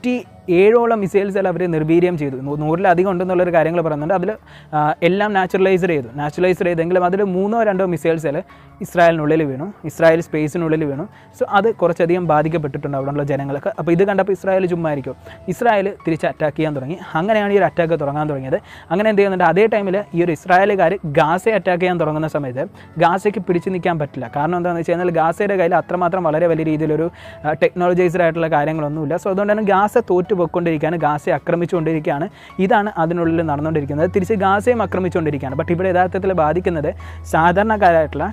ഏഴോളം മിസൈൽസ് എല്ലാം അവർ നിർവീര്യം ചെയ്തു നൂ- നൂറിലധികം ഉണ്ടെന്നുള്ളൊരു കാര്യങ്ങൾ പറയുന്നുണ്ട് അതിൽ എല്ലാം നാച്ചുറലൈസ്ഡ് ചെയ്തു നാച്ചുറലൈസ്ഡ് ചെയ്തെങ്കിലും അതിൽ മൂന്നോ രണ്ടോ മിസൈൽസ് ഇസ്രായേലിനുള്ളിൽ വീണു ഇസ്രായേൽ സ്പേസിനുള്ളിൽ വീണു സോ അത് കുറച്ചധികം ബാധിക്കപ്പെട്ടിട്ടുണ്ട് അവിടെയുള്ള ജനങ്ങൾക്ക് അപ്പോൾ ഇത് കണ്ടപ്പോൾ ഇസ്രായേൽ ചുമ്മാ ആയിരിക്കും ഇസ്രായേൽ തിരിച്ച് അറ്റാക്ക് ചെയ്യാൻ തുടങ്ങി അങ്ങനെയാണ് ഈ ഒരു അറ്റാക്ക് തുടങ്ങാൻ തുടങ്ങിയത് അങ്ങനെ എന്ത് ചെയ്യുന്നുണ്ട് അതേ ടൈമിൽ ഈ ഒരു ഇസ്രായേലുകാർ ഗാസയെ അറ്റാക്ക് ചെയ്യാൻ തുടങ്ങുന്ന സമയത്ത് ഗാസയ്ക്ക് പിടിച്ചു നിൽക്കാൻ പറ്റില്ല കാരണം എന്താണെന്ന് വെച്ച് കഴിഞ്ഞാൽ ഗാസയുടെ കയ്യിൽ അത്രമാത്രം വളരെ വലിയ രീതിയിലൊരു ടെക്നോളജൈസ്ഡ് ആയിട്ടുള്ള കാര്യങ്ങളൊന്നുമില്ല സോ അതുകൊണ്ട് തന്നെ ഗാസ തോറ്റു പോയിക്കൊണ്ടിരിക്കുകയാണ് ഗാസയെ ആക്രമിച്ചുകൊണ്ടിരിക്കുകയാണ് ഇതാണ് അതിനുള്ളിൽ നടന്നുകൊണ്ടിരിക്കുന്നത് തിരിച്ച് ഗാസയും ആക്രമിച്ചുകൊണ്ടിരിക്കുകയാണ് ബട്ട് ഇവിടെ യഥാർത്ഥത്തിൽ ബാധിക്കുന്നത് സാധാരണക്കാരായിട്ടുള്ള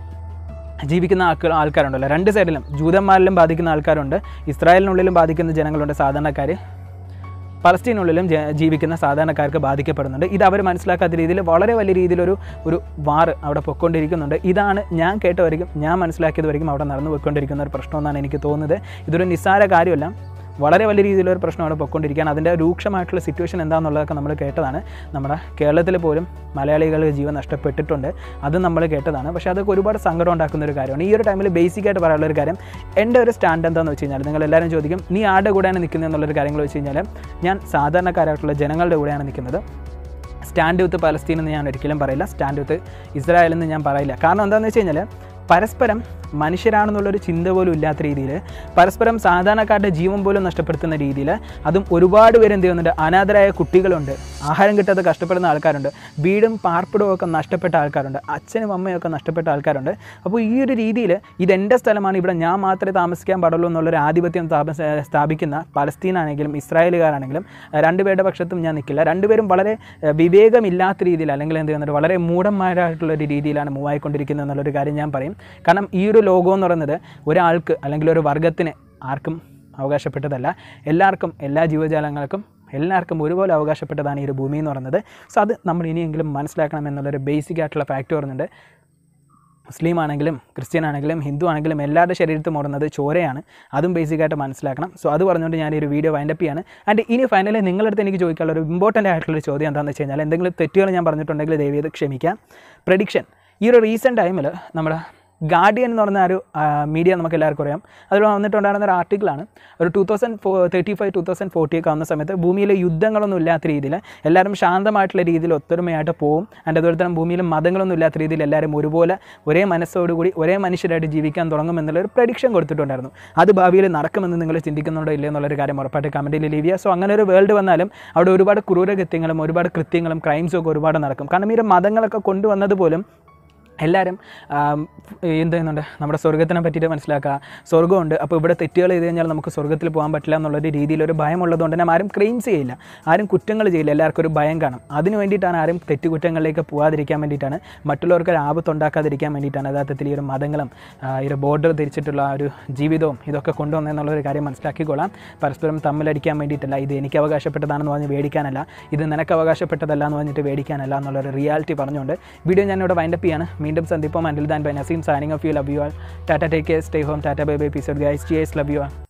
ജീവിക്കുന്ന ആൾക്കാർ ആൾക്കാരുണ്ടല്ലോ രണ്ട് സൈഡിലും ജൂതന്മാരിലും ബാധിക്കുന്ന ആൾക്കാരുണ്ട് ഇസ്രായേലിനുള്ളിലും ബാധിക്കുന്ന ജനങ്ങളുണ്ട് സാധാരണക്കാർ പലസ്തീനുള്ളിലും ജ- ജീവിക്കുന്ന സാധാരണക്കാർക്ക് ബാധിക്കപ്പെടുന്നുണ്ട് ഇത് അവർ മനസ്സിലാക്കാത്ത രീതിയിൽ വളരെ വലിയ രീതിയിലൊരു ഒരു വാറ് അവിടെ പൊയ്ക്കൊണ്ടിരിക്കുന്നുണ്ട് ഇതാണ് ഞാൻ കേട്ടവരിക്കും ഞാൻ മനസ്സിലാക്കിയത് വരെയും അവിടെ നടന്നു പോയിക്കൊണ്ടിരിക്കുന്ന ഒരു പ്രശ്നമെന്നാണ് എനിക്ക് തോന്നുന്നത് ഇതൊരു നിസ്സാര കാര്യമല്ല വളരെ വലിയ രീതിയിലൊരു പ്രശ്നം അവിടെ പൊയ്ക്കൊണ്ടിരിക്കുകയാണ് അതിൻ്റെ രൂക്ഷമായിട്ടുള്ള സിറ്റുവേഷൻ എന്താണെന്നുള്ളതൊക്കെ നമ്മൾ കേട്ടതാണ് നമ്മുടെ കേരളത്തിൽ പോലും മലയാളികൾക്ക് ജീവൻ നഷ്ടപ്പെട്ടിട്ടുണ്ട് അത് നമ്മൾ കേട്ടതാണ് പക്ഷേ അതൊക്കെ ഒരുപാട് സങ്കടം ഉണ്ടാക്കുന്ന ഒരു കാര്യമാണ് ഈ ഒരു ടൈമിൽ ബേസിക് ആയിട്ട് പറയാനുള്ള ഒരു കാര്യം എൻ്റെ ഒരു സ്റ്റാൻഡ് എന്താണെന്ന് വെച്ച് കഴിഞ്ഞാൽ നിങ്ങൾ എല്ലാവരും ചോദിക്കും നീ ആരുടെ കൂടെയാണ് നിൽക്കുന്നത് എന്നുള്ളൊരു കാര്യങ്ങൾ വെച്ച് കഴിഞ്ഞാൽ ഞാൻ സാധാരണക്കാരായിട്ടുള്ള ജനങ്ങളുടെ കൂടെയാണ് നിൽക്കുന്നത് സ്റ്റാൻഡ് വിത്ത് പലസ്തീൻ എന്ന് ഞാൻ ഒരിക്കലും പറയില്ല സ്റ്റാൻഡ് വിത്ത് ഇസ്രായേൽ എന്ന് ഞാൻ പറയില്ല കാരണം എന്താണെന്ന് വെച്ച് കഴിഞ്ഞാൽ പരസ്പരം മനുഷ്യരാണെന്നുള്ളൊരു ചിന്ത പോലും ഇല്ലാത്ത രീതിയിൽ പരസ്പരം സാധാരണക്കാരുടെ ജീവൻ പോലും നഷ്ടപ്പെടുത്തുന്ന രീതിയിൽ അതും ഒരുപാട് പേര് എന്ത് ചെയ്യുന്നുണ്ട് അനാഥരായ കുട്ടികളുണ്ട് ആഹാരം കിട്ടാതെ കഷ്ടപ്പെടുന്ന ആൾക്കാരുണ്ട് വീടും പാർപ്പിടവും ഒക്കെ നഷ്ടപ്പെട്ട ആൾക്കാരുണ്ട് അച്ഛനും അമ്മയും ഒക്കെ നഷ്ടപ്പെട്ട ആൾക്കാരുണ്ട് അപ്പോൾ ഈ ഒരു രീതിയിൽ ഇതെൻ്റെ സ്ഥലമാണ് ഇവിടെ ഞാൻ മാത്രമേ താമസിക്കാൻ പാടുള്ളൂ എന്നുള്ളൊരു ആധിപത്യം താമസ സ്ഥാപിക്കുന്ന പലസ്തീനാണെങ്കിലും ഇസ്രായേലുകാരാണെങ്കിലും അഹ് രണ്ടുപേരുടെ പക്ഷത്തും ഞാൻ നിൽക്കില്ല രണ്ടുപേരും വളരെ അഹ് വിവേകമില്ലാത്ത രീതിയിൽ അല്ലെങ്കിൽ എന്ത് ചെയ്യുന്നുണ്ട് വളരെ മൂഢന്മാരായിട്ടുള്ള ഒരു രീതിയിലാണ് മൂവ് ആയിക്കൊണ്ടിരിക്കുന്നത് എന്നുള്ളൊരു കാര്യം ഞാൻ പറയും കാരണം ഈ ഒരു ലോകം എന്ന് പറയുന്നത് ഒരാൾക്ക് അല്ലെങ്കിൽ ഒരു വർഗത്തിന് ആർക്കും അവകാശപ്പെട്ടതല്ല എല്ലാവർക്കും എല്ലാ ജീവജാലങ്ങൾക്കും എല്ലാവർക്കും ഒരുപോലെ അവകാശപ്പെട്ടതാണ് ഈ ഒരു ഭൂമി എന്ന് പറയുന്നത് സോ അത് നമ്മൾ ഇനിയെങ്കിലും മനസ്സിലാക്കണം എന്നുള്ളൊരു ബേസിക് ആയിട്ടുള്ള ഫാക്റ്റ് പറയുന്നുണ്ട് മുസ്ലിം ആണെങ്കിലും ക്രിസ്ത്യൻ ആണെങ്കിലും ഹിന്ദു ആണെങ്കിലും എല്ലാവരുടെ ശരീരത്തും ഓടുന്നത് ചോരയാണ് അതും ബേസിക്കായിട്ട് മനസ്സിലാക്കണം സോ അത് പറഞ്ഞുകൊണ്ട് ഞാൻ ഈ ഒരു വീഡിയോ വൈൻഡപ്പ് ചെയ്യാണ് ആൻഡ് ഇനി ഫൈനലി നിങ്ങളുടെ അടുത്ത് എനിക്ക് ചോദിക്കാനുള്ള ഒരു ഇമ്പോർട്ടൻ്റ് ആയിട്ടുള്ളൊരു ചോദ്യം എന്താണെന്ന് വെച്ച് കഴിഞ്ഞാൽ എന്തെങ്കിലും തെറ്റുകൾ ഞാൻ പറഞ്ഞിട്ടുണ്ടെങ്കിൽ ദയവ് ചെയ്ത് ക്ഷമിക്കാം പ്രഡിക്ഷൻ ഈ ഒരു റീസെൻറ്റ് ടൈമിൽ നമ്മുടെ ഗാർഡിയൻ എന്ന് പറഞ്ഞ ഒരു മീഡിയ നമുക്ക് എല്ലാവർക്കും അറിയാം അതിൽ വന്നിട്ടുണ്ടായിരുന്ന ഒരു ആർട്ടിക്കിളാണ് ഒരു two thousand four thirty five two thousand forty ഒക്കെ ആവുന്ന സമയത്ത് ഭൂമിയിലെ യുദ്ധങ്ങളൊന്നും ഇല്ലാത്ത രീതിയിൽ എല്ലാവരും ശാന്തമായിട്ടുള്ള രീതിയിൽ ഒത്തൊരുമയായിട്ട് പോവും ആൻഡ് അതുപോലെ തന്നെ ഭൂമിയിൽ മതങ്ങളൊന്നും ഇല്ലാത്ത രീതിയിൽ എല്ലാവരും ഒരുപോലെ ഒരേ മനസ്സോടുകൂടി ഒരേ മനുഷ്യരായിട്ട് ജീവിക്കാൻ തുടങ്ങും എന്നുള്ള ഒരു പ്രഡിക്ഷൻ കൊടുത്തിട്ടുണ്ടായിരുന്നു അത് ഭാവിയിൽ നടക്കുമെന്ന് നിങ്ങൾ ചിന്തിക്കുന്നുണ്ടോ ഇല്ലയോ എന്നുള്ളൊരു കാര്യം ഉറപ്പായിട്ട് കമൻറ്റിൽ ലീവ് ചെയ്യുക സോ അങ്ങനെ ഒരു വേൾഡ് വന്നാലും അവിടെ ഒരുപാട് ക്രൂരകൃത്യങ്ങളും ഒരുപാട് കൃത്യങ്ങളും ക്രൈംസും ഒക്കെ ഒരുപാട് നടക്കും കാരണം ഈ ഒരു മതങ്ങളൊക്കെ കൊണ്ടുവന്നത് പോലും എല്ലാവരും ആം, എന്ത് ചെയ്യുന്നുണ്ട് നമ്മുടെ സ്വർഗത്തിനെ പറ്റിയിട്ട് മനസ്സിലാക്കുക സ്വർഗ്ഗമുണ്ട് അപ്പോൾ ഇവിടെ തെറ്റുകൾ ചെയ്ത് കഴിഞ്ഞാൽ നമുക്ക് സ്വർഗ്ഗത്തിൽ പോകാൻ പറ്റില്ല എന്നുള്ളൊരു രീതിയിലൊരു ഭയമുള്ളതുകൊണ്ട് തന്നെ ആരും ക്ലെയിംസ് ചെയ്യില്ല ആരും കുറ്റങ്ങൾ ചെയ്യില്ല എല്ലാവർക്കും ഒരു ഭയം കാണും അതിന് വേണ്ടിയിട്ടാണ് ആരും തെറ്റുകുറ്റങ്ങളിലേക്ക് പോകാതിരിക്കാൻ വേണ്ടിയിട്ടാണ് മറ്റുള്ളവർക്ക് ഒരു ആപത്ത് ഉണ്ടാക്കാതിരിക്കാൻ വേണ്ടിയിട്ടാണ് യഥാർത്ഥത്തിൽ ഈ ഒരു മതങ്ങളും ആ, ഈ ഒരു ബോർഡർ തിരിച്ചിട്ടുള്ള ആ ഒരു ജീവിതവും ഇതൊക്കെ കൊണ്ടുവന്നെന്നുള്ളൊരു കാര്യം മനസ്സിലാക്കിക്കൊള്ളാം പരസ്പരം തമ്മിലടിക്കാൻ വേണ്ടിയിട്ടല്ല ഇത് എനിക്ക് അവകാശപ്പെട്ടതാണെന്ന് പറഞ്ഞ് മേടിക്കാനല്ല ഇത് നിനക്ക് അവകാശപ്പെട്ടതല്ല എന്ന് പറഞ്ഞിട്ട് മേടിക്കാനല്ല എന്നുള്ളൊരു റിയാലിറ്റി പറഞ്ഞുകൊണ്ട് വീഡിയോ ഞാൻ ഇവിടെ വൈൻഡപ്പ് ചെയ്യാണ് വീണ്ടും സന്ദീപം until then bye Naseem signing off you love you all tata take care stay home tata bye bye peace guys T S love you all